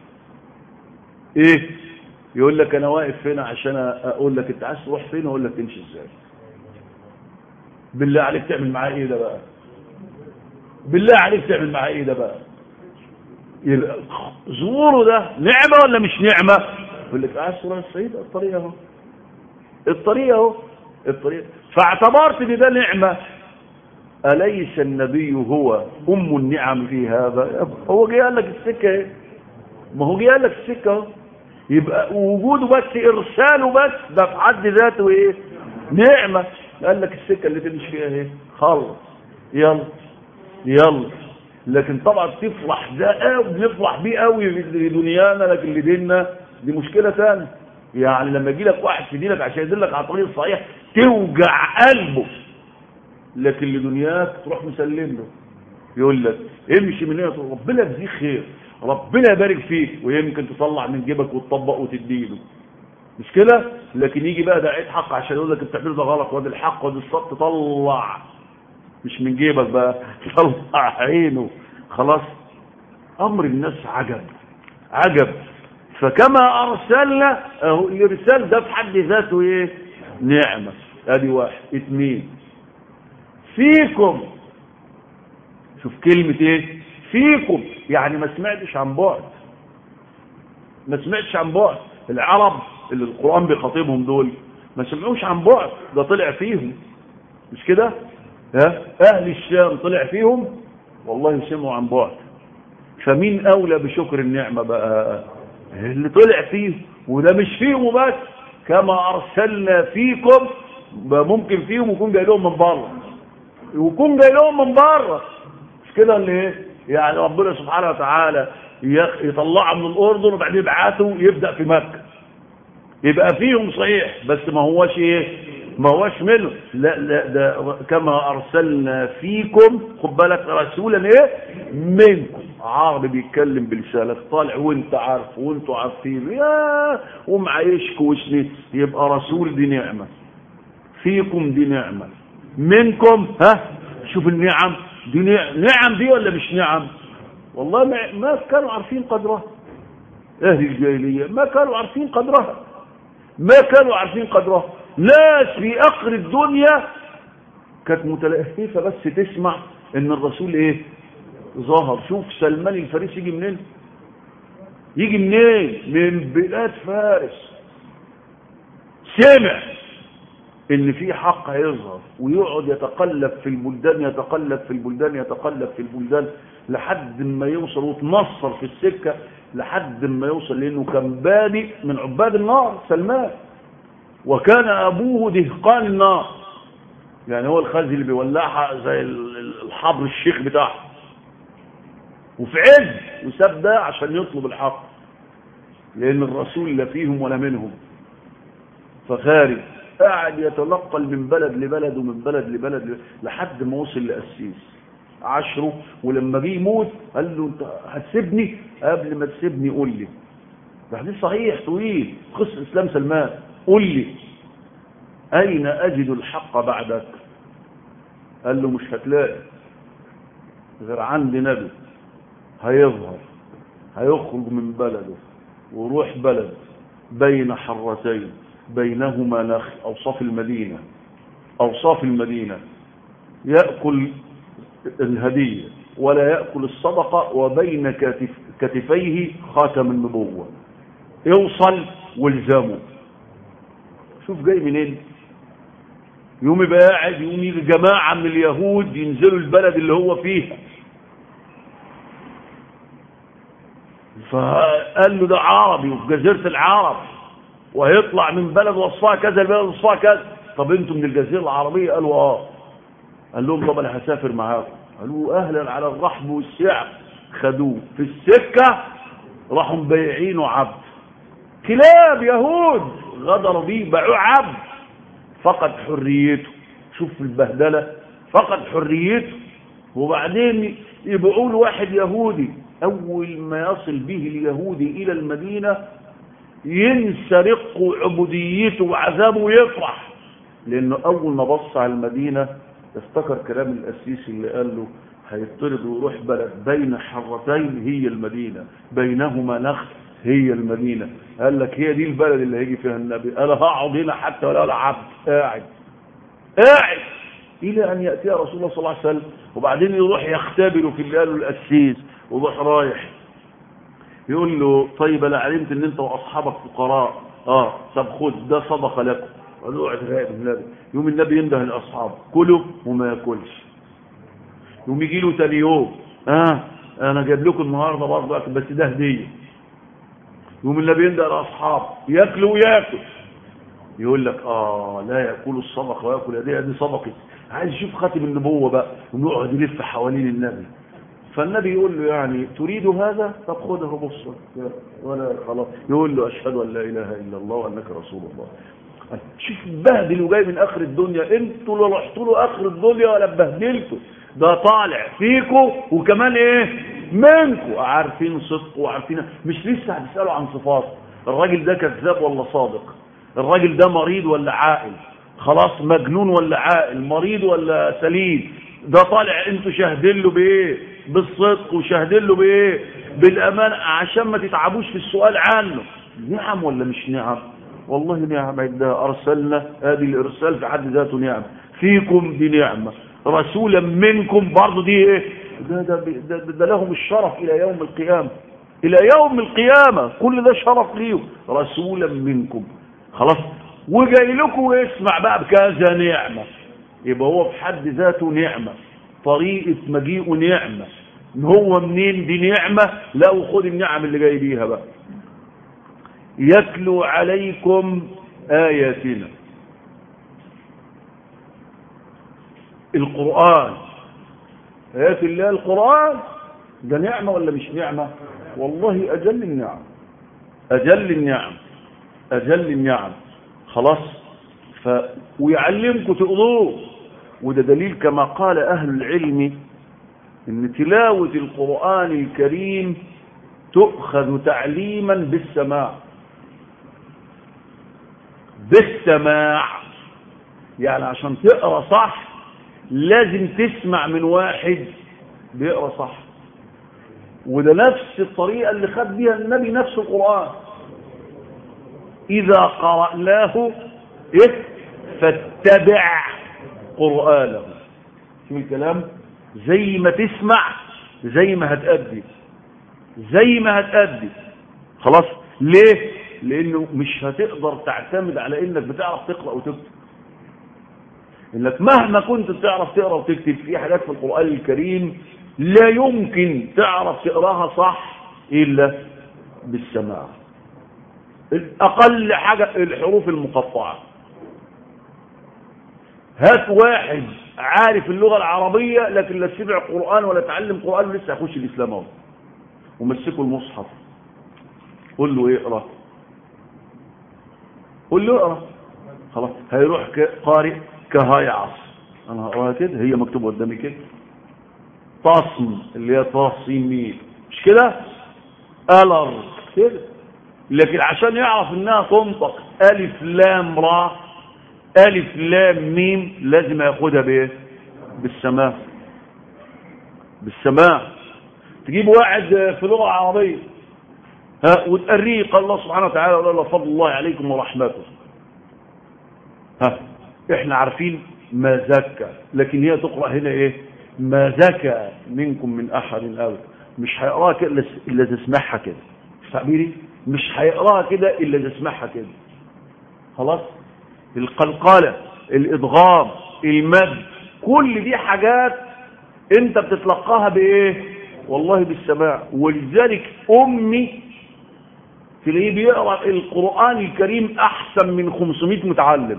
ايه يقول لك انا واقف هنا عشان اقول لك انت عايز تروح فين واقول لك تمشي ازاي بالله عليك تعمل معاه ايه ده بقى بالله عليك تعمل معاه ايه ده بقى يبقى ظهوره ده نعمه ولا مش نعمه يقول لك عايز تروح الصعيد الطريق اهو الطريق اهو الطريق فاعتبرت ان ده نعمه اليس النبي هو ام النعم في هذا هو جه قال لك السكه ايه ما هو جه قال لك السكه اهو يبقى وجوده بس ارساله بس ده في حد ذاته ايه نعمه قال لك السكه اللي تمشي فيها ايه خلص يلا يلا لكن طبعا تفرح ده قوي بنفرح بيه قوي لدنيانا لكن لديننا دي مشكله ثانيه يعني لما يجي لك واحد في دينك عشان يدلك على الطريق الصحيح توجع قلبه لكن لدنياك تروح مسلم له يقول لك امشي من هنا ربنا يجزيك خير ربنا يبارك فيك ويمكن تطلع من جيبك وتطبق وتديله مش كده لكن يجي بقى داعية حق عشان يقول لك انت بتعمله ده غلط وادي الحق وادي الصوت تطلع مش من جيبك بقى تطلع عينه خلاص امر الناس عجب عجب فكما ارسلنا اهو الارسال ده في حد ذاته ايه نعمه ادي واحد اثنين فيكم شوف كلمه ايه فيكم يعني ما سمعتش عن بعد ما سمعتش عن بعد العرب اللي القرآن بيخاطبهم دول ما سمعوش عن بعد ده طلع فيهم مش كده ها اهل الشام طلع فيهم والله سمعوا عن بعد فمين اولى بشكر النعمة بقى اللي طلع فيه وده مش فيهم بس كما ارسلنا فيكم ممكن فيهم يكون جاي لهم من بره ويكون جاي لهم من بره مش كده اللي ايه يعني ربنا سبحانه وتعالى يطلعه من الأردن وبعدين يبعثه يبدأ في مكة يبقى فيهم صحيح بس ما هوش ايه ما هوش منه لا لا ده كما ارسلنا فيكم خد بالك رسولا ايه منكم عربي بيتكلم بلسانك طالع وانت عارف وانتوا عارفين يا ومعايشك وسنين يبقى رسول دي نعمه فيكم دي نعمه منكم ها شوف النعم دي نعم دي ولا مش نعم والله ما, ما كانوا عارفين قدرها اهل الجاهلية ما كانوا عارفين قدرها ما كانوا عارفين قدرها ناس في اخر الدنيا كانت متلهفة بس تسمع ان الرسول ايه ظهر شوف سلمان الفارسي يجي منين يجي منين من بلاد فارس سمع ان في حق هيظهر ويقعد يتقلب في البلدان يتقلب في البلدان يتقلب في البلدان لحد ما يوصل وتنصر في السكة لحد ما يوصل لانه كان بادئ من عباد النار سلمان وكان ابوه دهقان النار يعني هو الخزي اللي بيولعها زي الحبر الشيخ بتاعه وفي عز وساب ده عشان يطلب الحق لان الرسول لا فيهم ولا منهم فخارج قاعد يتنقل من بلد لبلد ومن بلد لبلد لحد ما وصل لأسيس عشره ولما جه يموت قال له انت هتسيبني قبل ما تسيبني قول لي ده حديث صحيح طويل قصة اسلام سلمان قول لي اين اجد الحق بعدك قال له مش هتلاقي غير عند نبي هيظهر هيخرج من بلده ويروح بلد بين حرتين بينهما نخل أوصاف المدينة أوصاف المدينة يأكل الهدية ولا يأكل الصدقة وبين كتف كتفيه خاتم النبوة يوصل والزامه شوف جاي منين يوم يبقى قاعد يوم يجي جماعة من اليهود ينزلوا البلد اللي هو فيها فقال له ده عربي وفي جزيرة العرب وهيطلع من بلد وصفها كذا البلد وصفها كذا طب انتوا من الجزيرة العربية قالوا اه قال لهم طب انا هسافر معاكم قالوا اهلا على الرحب والسعر خدوه في السكة راحوا مبيعينه عبد كلاب يهود غدروا بيه باعوه عبد فقد حريته شوف البهدلة فقد حريته وبعدين يبيعوا له واحد يهودي اول ما يصل به اليهودي الى المدينة ينسى رق عبوديته وعذابه ويفرح لانه اول ما بص على المدينة افتكر كلام الاسيس اللي قال له هيطرد ويروح بلد بين حرتين هي المدينة بينهما نخل هي المدينة قال لك هي دي البلد اللي هيجي فيها النبي انا هقعد هنا حتى ولا عبد قاعد قاعد الى ان يأتي رسول الله صلى الله عليه وسلم وبعدين يروح يختبره في اللي قاله الاسيس ويروح رايح يقول له طيب انا علمت ان انت واصحابك فقراء اه طب خد ده صدقه لكم قال له اقعد راقب النبي يوم النبي ينده لاصحابه كلوا وما ياكلش يوم يجي له تاني يوم اه انا جايب لكم النهارده برضه اكل بس ده هديه يوم النبي ينده لاصحابه ياكلوا وياكل يقول لك اه لا ياكل الصدقه وياكل هديه دي صدقه عايز يشوف خاتم النبوه بقى ويقعد يلف حوالين النبي فالنبي يقول له يعني تريد هذا طب خده بص ولا خلاص يقول له اشهد ان لا اله الا الله وانك رسول الله شوف بهدل وجاي من اخر الدنيا انتوا اللي رحتوا له اخر الدنيا ولا بهدلتوا ده طالع فيكوا وكمان ايه منكوا عارفين صدقه وعارفين مش لسه هتسالوا عن صفاته الراجل ده كذاب ولا صادق الراجل ده مريض ولا عاقل خلاص مجنون ولا عاقل مريض ولا سليم ده طالع انتوا شاهدين له بايه بالصدق وشاهدين له بايه بالأمان عشان ما تتعبوش في السؤال عنه نعم ولا مش نعم والله نعم ده أرسلنا هذه الإرسال في حد ذاته نعم فيكم دي نعمة رسولا منكم برضه دي ايه ده, ده, ده, ده لهم الشرف إلى يوم القيامة إلى يوم القيامة كل ده شرف ليهم رسولا منكم خلاص وجاي لكم اسمع بقى بكذا نعمة يبقى هو في حد ذاته نعمة طريقة مجيئه نعمة ان هو منين دي نعمة لا وخد النعم اللي جاي بيها بقى يتلو عليكم آياتنا القرآن آيات الله القرآن ده نعمة ولا مش نعمة والله أجل النعم أجل النعم أجل النعم خلاص ف... ويعلمكم تقضوه وده دليل كما قال أهل العلم ان تلاوة القرآن الكريم تؤخذ تعليما بالسماع بالسماع يعني عشان تقرأ صح لازم تسمع من واحد بيقرأ صح وده نفس الطريقة اللي خد بيها النبي نفس القرآن إذا قرأناه إيه فاتبع قرآنه شوف الكلام زي ما تسمع زي ما هتأدي زي ما هتأدي خلاص ليه لانه مش هتقدر تعتمد على انك بتعرف تقرأ وتكتب انك مهما كنت بتعرف تقرأ وتكتب في حاجات في القرآن الكريم لا يمكن تعرف تقراها صح الا بالسماع اقل حاجة الحروف المقطعة هات واحد عارف اللغة العربية لكن لا سمع قرآن ولا تعلم قرآن ولسه هيخش الإسلام اهو ومسكه المصحف قول له اقرا قول له اقرا خلاص هيروح قارئ كهاي عصر انا هقراها كده هي مكتوبه قدامي كده تصم اللي هي تصميم مش كده الر كده لكن عشان يعرف انها تنطق الف لام را الف لام ميم لازم ياخدها بايه بالسماع بالسماع تجيب واحد في لغه عربيه ها وتقريه قال الله سبحانه وتعالى ولا فضل الله عليكم ورحمته ها احنا عارفين ما زكى لكن هي تقرا هنا ايه ما زكى منكم من احد ابدا مش هيقراها كده الا تسمعها كده تعبيري مش هيقراها كده الا تسمعها كده خلاص القلقله الادغام المد كل دي حاجات انت بتتلقاها بايه والله بالسماع ولذلك امي تلاقيه بيقرا القران الكريم احسن من 500 متعلم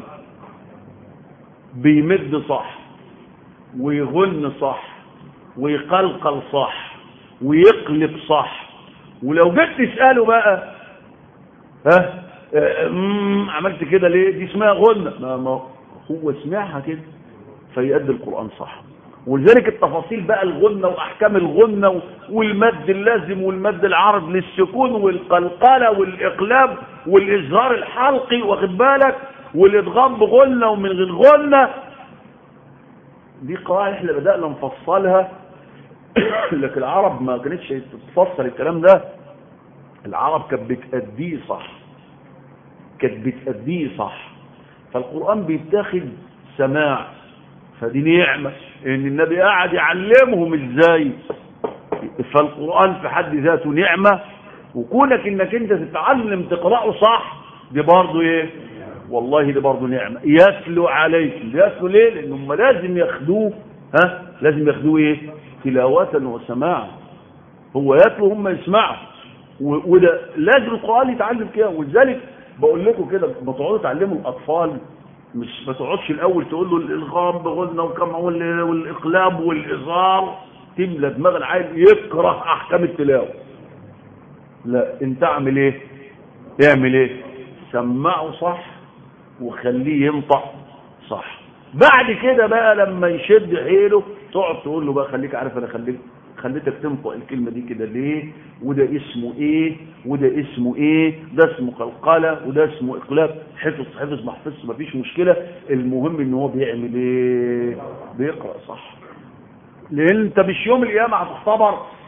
بيمد صح ويغن صح ويقلقل صح ويقلب صح ولو جيت تساله بقى ها عملت كده ليه دي اسمها غنة ما ما هو سمعها كده فيؤدي القرآن صح ولذلك التفاصيل بقى الغنة وأحكام الغنة والمد اللازم والمد العرض للسكون والقلقلة والإقلاب والإظهار الحلقي واخد بالك والإدغام بغنة ومن غير غنة دي قواعد احنا بدأنا نفصلها لكن العرب ما كانتش تفصل الكلام ده العرب كانت بتأديه صح كانت بتأديه صح فالقرآن بيتاخد سماع فدي نعمة ان النبي قاعد يعلمهم ازاي فالقرآن في حد ذاته نعمة وكونك انك انت تتعلم تقرأه صح دي برضه ايه والله دي برضه نعمة يتلو عليكم يتلو ليه لانهم لازم ياخدوه ها لازم ياخدوه ايه تلاوة وسماعا هو يتلو هم يسمعوا وده لازم القرآن يتعلم كده ولذلك بقول لكم كده ما تقعدوا تعلموا الاطفال مش ما تقعدش الاول تقول له الالغام بغنى وكما والاقلاب والاظهار تملى دماغ العيل يكره احكام التلاوه لا انت اعمل ايه اعمل ايه سمعه صح وخليه ينطق صح بعد كده بقى لما يشد حيله تقعد تقول له بقى خليك عارف انا خليك خليتك تنطق الكلمة دي كده ليه وده اسمه ايه وده اسمه ايه ده اسمه قلقلة وده اسمه اقلاب حفظ حفظ ما حفظش مفيش مشكلة المهم ان هو بيعمل ايه بيقرأ صح لان انت مش يوم القيامة هتختبر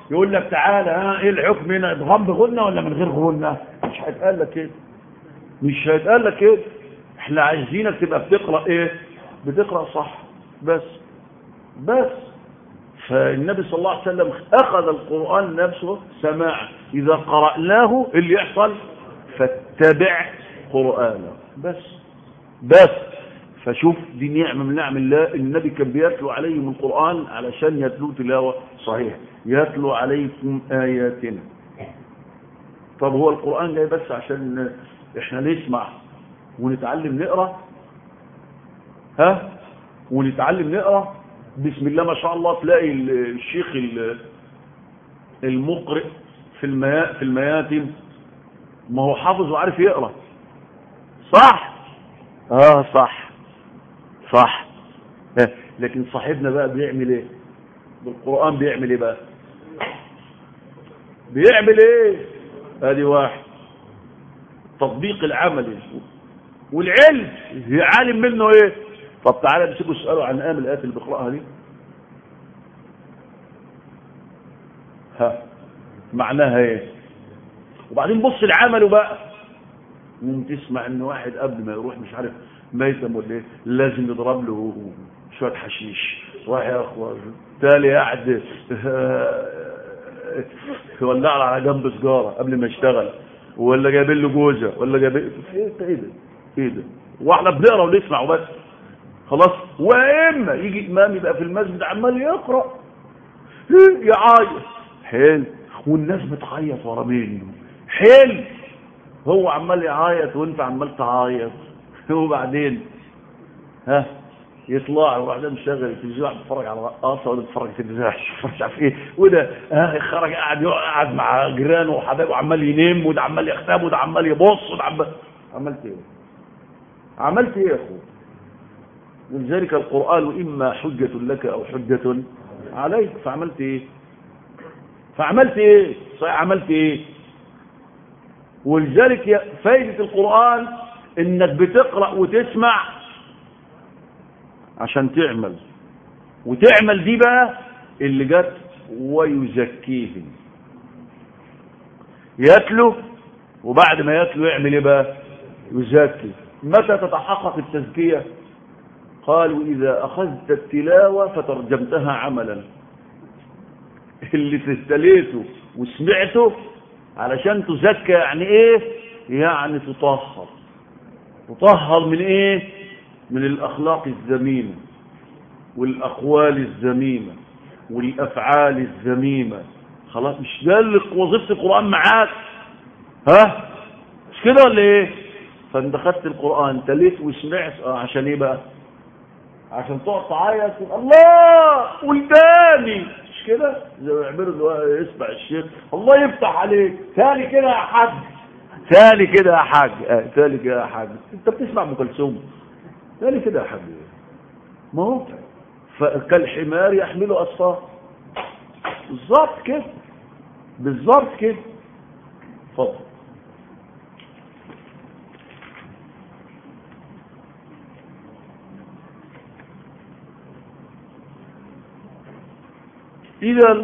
يقول لك تعالى ها ايه الحكم هنا ادغام بغنى ولا من غير غنى مش هيتقال لك كده مش هيتقال لك كده احنا عايزينك تبقى بتقرا ايه بتقرا صح بس بس فالنبي صلى الله عليه وسلم اخذ القران نفسه سماع اذا قراناه اللي يحصل فاتبع قرانه بس بس فشوف دي نعمه من نعم الله النبي كان بيتلو عليهم القران علشان يتلو تلاوه صحيح يتلو عليكم اياتنا طب هو القران جاي بس عشان احنا نسمع ونتعلم نقرا ها ونتعلم نقرا بسم الله ما شاء الله تلاقي الشيخ المقرئ في الميا في المياتم ما هو حافظ وعارف يقرا صح اه صح صح لكن صاحبنا بقى بيعمل ايه بالقران بيعمل ايه بقى بيعمل ايه ادي واحد تطبيق العملي والعلم هي عالم منه ايه طب تعالى نسيبه اساله عن ايام الايات اللي بيقراها دي ها معناها ايه وبعدين بص لعمله بقى تسمع ان واحد قبل ما يروح مش عارف ميتم ولا ايه لازم يضرب له شويه حشيش واحد يا اخوان تالي قاعد يولع على جنب سجاره قبل ما يشتغل ولا جايبين له جوزه ولا جايبين ايه ده ايه ده ايه ده واحنا بنقرا ونسمع وبس خلاص واما يجي امام يبقى في المسجد عمال يقرا يعيط حلو والناس بتعيط ورا منه حلو هو عمال يعيط وانت عمال تعيط وبعدين ها يطلع وبعدين مشغل التلفزيون بيتفرج على رقاصه ولا بيتفرج في التلفزيون مش عارف ايه وده ها خرج قاعد قاعد مع جيرانه وحبايبه عمال ينام وده عمال يغتاب وده عمال يبص وده عمال عملت ايه؟ عملت ايه يا اخويا؟ ولذلك القرآن إما حجة لك أو حجة عليك فعملت إيه فعملت إيه صحيح عملت إيه ولذلك فايدة القرآن إنك بتقرأ وتسمع عشان تعمل وتعمل دي بقى اللي جت ويزكيهم يتلو وبعد ما يتلو يعمل ايه بقى يزكي متى تتحقق التزكيه قالوا إذا أخذت التلاوة فترجمتها عملا اللي تستليته وسمعته علشان تزكى يعني ايه يعني تطهر تطهر من ايه من الأخلاق الذميمة والأقوال الذميمة والأفعال الذميمة خلاص مش ده اللي وظيفة القرآن معاك ها مش كده ولا ايه فانت خدت القرآن تليت وسمعت اه عشان ايه بقى عشان تقعد تعيط الله ولداني مش كده زي ما يعملوا دلوقتي يسمع الشيخ الله يفتح عليك تاني كده يا حاج تاني كده يا حاج آه تاني كده يا حاج انت بتسمع ام كلثوم تاني كده يا حاج ما هو كالحمار يحمل اصفار بالظبط كده بالظبط كده اتفضل إذا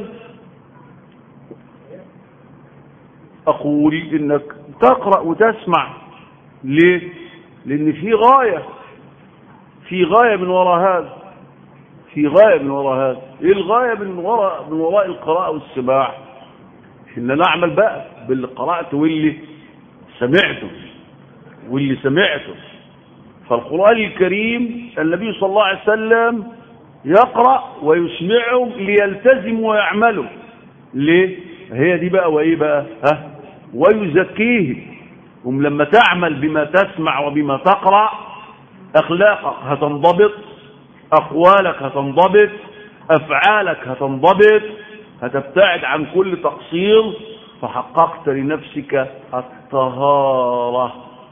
أقول إنك تقرأ وتسمع ليه؟ لأن في غاية في غاية من وراء هذا في غاية من وراء هذا إيه الغاية من وراء من وراء القراءة والسماع إن نعمل بقى باللي قرأته واللي سمعته واللي سمعته فالقرآن الكريم النبي صلى الله عليه وسلم يقرأ ويسمعهم ليلتزموا ويعملوا ليه هي دي بقى وايه بقى ها ويزكيه هم لما تعمل بما تسمع وبما تقرأ اخلاقك هتنضبط اقوالك هتنضبط افعالك هتنضبط هتبتعد عن كل تقصير فحققت لنفسك الطهارة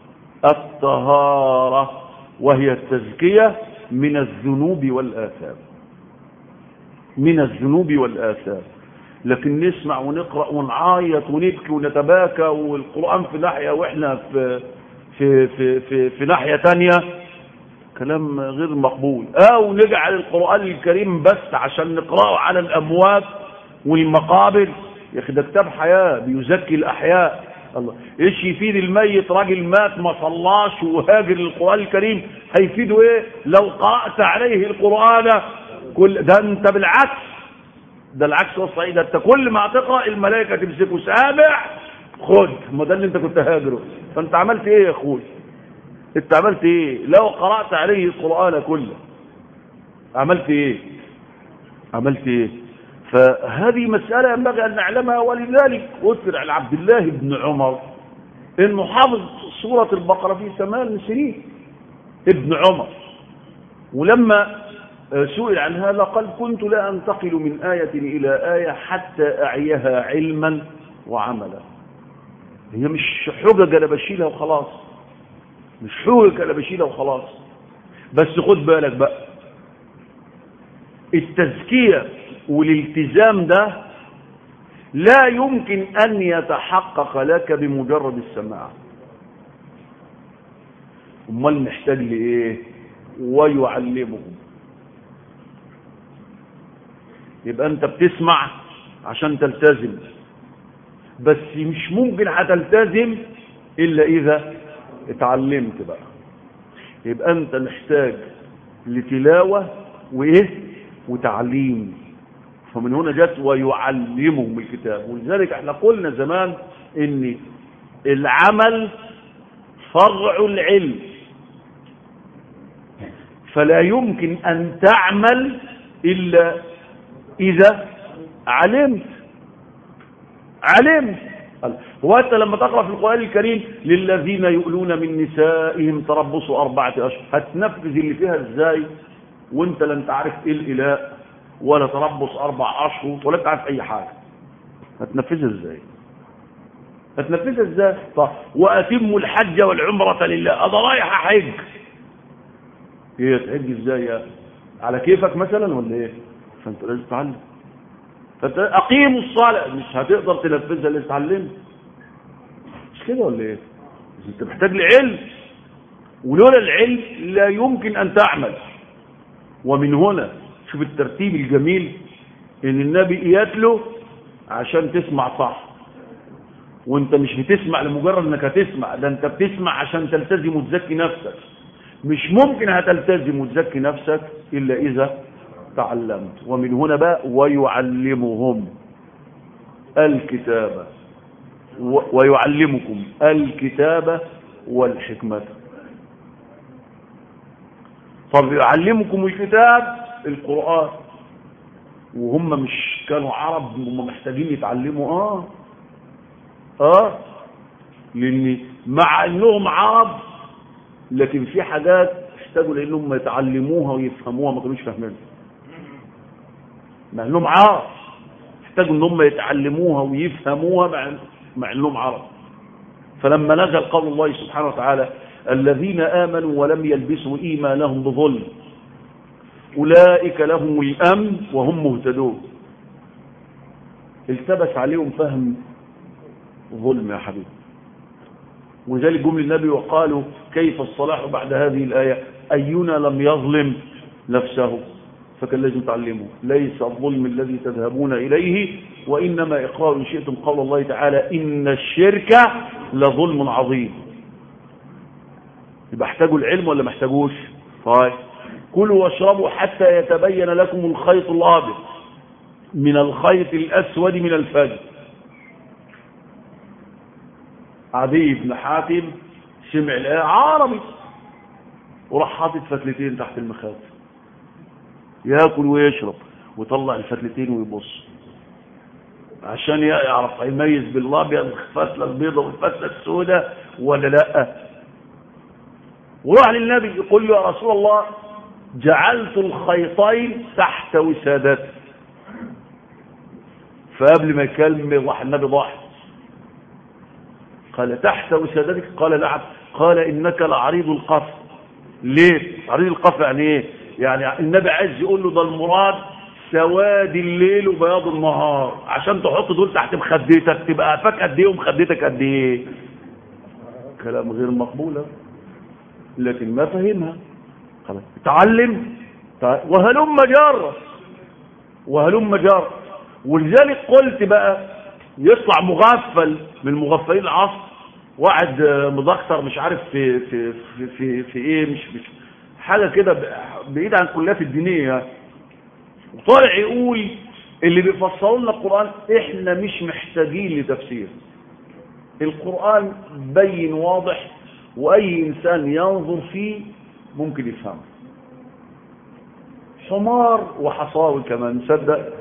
الطهارة وهي التزكية من الذنوب والآثام من الذنوب والآثام لكن نسمع ونقرأ ونعيط ونبكي ونتباكى والقرآن في ناحية وإحنا في في في في, في ناحية تانية كلام غير مقبول أو نجعل القرآن الكريم بس عشان نقرأه على الأموات والمقابر يا اخي ده كتاب حياه بيزكي الاحياء الله ايش يفيد الميت راجل مات ما صلاش وهاجر القران الكريم هيفيده ايه لو قرات عليه القران كل ده انت بالعكس ده العكس هو الصحيح ده انت كل ما تقرا الملائكه تمسكه سامع خد ما ده اللي انت كنت هاجره فانت عملت ايه يا اخوي انت عملت ايه لو قرات عليه القران كله عملت ايه عملت ايه فهذه مسألة ينبغي أن نعلمها ولذلك أذكر عن عبد الله بن عمر إنه حافظ سورة البقرة في ثمان سنين ابن عمر ولما سئل عن هذا قال كنت لا أنتقل من آية إلى آية حتى أعيها علما وعملا هي مش حجج أنا بشيلها وخلاص مش حجج أنا بشيلها وخلاص بس خد بالك بقى التزكية والالتزام ده لا يمكن أن يتحقق لك بمجرد السماع امال محتاج لإيه ويعلمهم يبقى أنت بتسمع عشان تلتزم بس مش ممكن هتلتزم إلا إذا اتعلمت بقى يبقى أنت محتاج لتلاوة وإيه وتعليم فمن هنا جت ويعلمهم الكتاب ولذلك احنا قلنا زمان ان العمل فرع العلم فلا يمكن ان تعمل الا اذا علمت علمت هو انت لما تقرا في القران الكريم للذين يؤلون من نسائهم تربصوا اربعه اشهر هتنفذ اللي فيها ازاي وانت لا انت عارف ايه الاله ولا تربص اربع اشهر ولا انت عارف اي حاجه هتنفذها ازاي هتنفذها ازاي طب واتموا الحج والعمره لله انا رايح احج ايه تحج ازاي يا على كيفك مثلا ولا ايه فانت لازم تتعلم فانت اقيموا الصلاه مش هتقدر تنفذها اللي اتعلمت مش كده ولا ايه انت محتاج لعلم ولولا العلم لا يمكن ان تعمل ومن هنا شوف الترتيب الجميل ان النبي يتلو عشان تسمع صح وانت مش بتسمع لمجرد انك هتسمع ده انت بتسمع عشان تلتزم وتزكي نفسك مش ممكن هتلتزم وتزكي نفسك الا اذا تعلمت ومن هنا بقى ويعلمهم الكتابة ويعلمكم الكتابة والحكمة طب يعلمكم الكتاب القرآن وهم مش كانوا عرب هم محتاجين يتعلموا اه اه لان مع انهم عرب لكن في حاجات احتاجوا لانهم يتعلموها ويفهموها ما كانوش فاهمينها مع انهم عرب احتاجوا ان هم يتعلموها ويفهموها مع مع انهم عرب فلما نزل قول الله سبحانه وتعالى الذين آمنوا ولم يلبسوا إيمانهم بظلم أولئك لهم الأمن وهم مهتدون التبس عليهم فهم ظلم يا حبيبي وذلك جمل النبي وقالوا كيف الصلاح بعد هذه الآية أينا لم يظلم نفسه فكان لازم تعلمه ليس الظلم الذي تذهبون إليه وإنما إقرار إن شئتم قول الله تعالى إن الشرك لظلم عظيم يبقى احتاجوا العلم ولا ما احتاجوش طيب كلوا واشربوا حتى يتبين لكم الخيط الابيض من الخيط الاسود من الفجر عدي بن حاتم سمع الايه عربي وراح حاطط فتلتين تحت المخاط ياكل ويشرب ويطلع الفتلتين ويبص عشان يعرف يميز بالابيض الفتله البيضاء والفتله السوداء ولا لا وراح للنبي يقول له يا رسول الله جعلت الخيطين تحت وسادتي فقبل ما يكلم راح النبي ضاح قال تحت وسادتك قال نعم قال انك لعريض القف ليه عريض القف يعني ايه يعني النبي عايز يقول له ده المراد سواد الليل وبياض النهار عشان تحط دول تحت مخدتك تبقى قفاك قد ايه ومخدتك قد ايه كلام غير مقبول لكن ما فهمها خلاص اتعلم وهلم جار وهلم جار ولذلك قلت بقى يطلع مغفل من مغفلين العصر واحد مدكتر مش عارف في في في في, في ايه مش, مش حاجه كده بعيد عن الكليات الدينيه وطالع يقول اللي بيفسروا لنا القران احنا مش محتاجين لتفسير القران بين واضح واي انسان ينظر فيه ممكن يفهمه حمار وحصاوي كمان صدق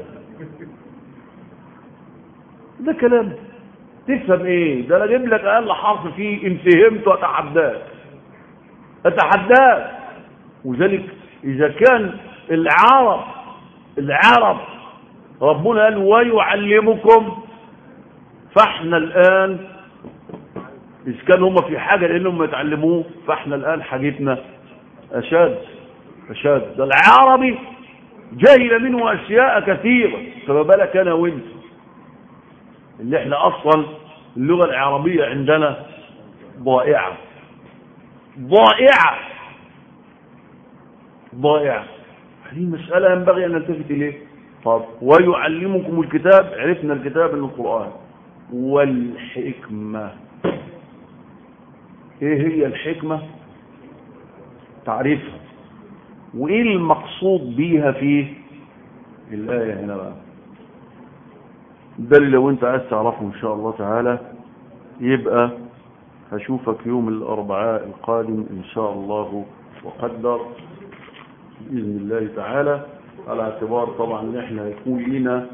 ده كلام تفهم ايه ده انا اجيب لك اقل حرف فيه ان فهمت اتحداك اتحداك وذلك اذا كان العرب العرب ربنا قال ويعلمكم فاحنا الان اذا كانوا هم في حاجه لانهم يتعلموه فاحنا الان حاجتنا اشد اشد ده العربي جهل منه اشياء كثيره فما بالك انا وانت اللي احنا اصلا اللغه العربيه عندنا ضائعه ضائعه ضائعه هذه مساله ينبغي ان نلتفت اليه طب ويعلمكم الكتاب عرفنا الكتاب من القران والحكمه ايه هي الحكمه تعريفها وايه المقصود بيها في الايه هنا بقى ده اللي لو انت عايز تعرفه ان شاء الله تعالى يبقى هشوفك يوم الاربعاء القادم ان شاء الله وقدر باذن الله تعالى على اعتبار طبعا ان احنا هيكون لنا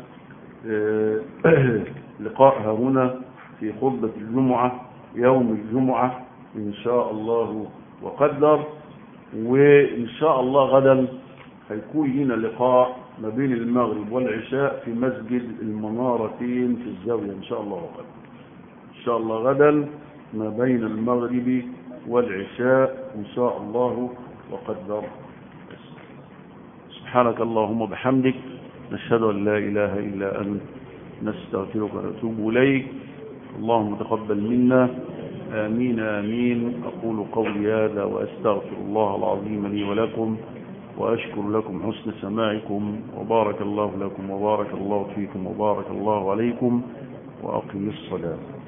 لقاء هنا في خطبة الجمعة يوم الجمعة ان شاء الله وقدر وان شاء الله غدا هيكون لنا لقاء ما بين المغرب والعشاء في مسجد المنارتين في الزاوية إن شاء الله وقدر إن شاء الله غدا ما بين المغرب والعشاء إن شاء الله وقدر سبحانك اللهم بحمدك نشهد أن لا إله إلا أنت نستغفرك ونتوب إليك اللهم تقبل منا آمين آمين أقول قولي هذا وأستغفر الله العظيم لي ولكم وأشكر لكم حسن سماعكم وبارك الله لكم وبارك الله فيكم وبارك الله عليكم وأقم الصلاة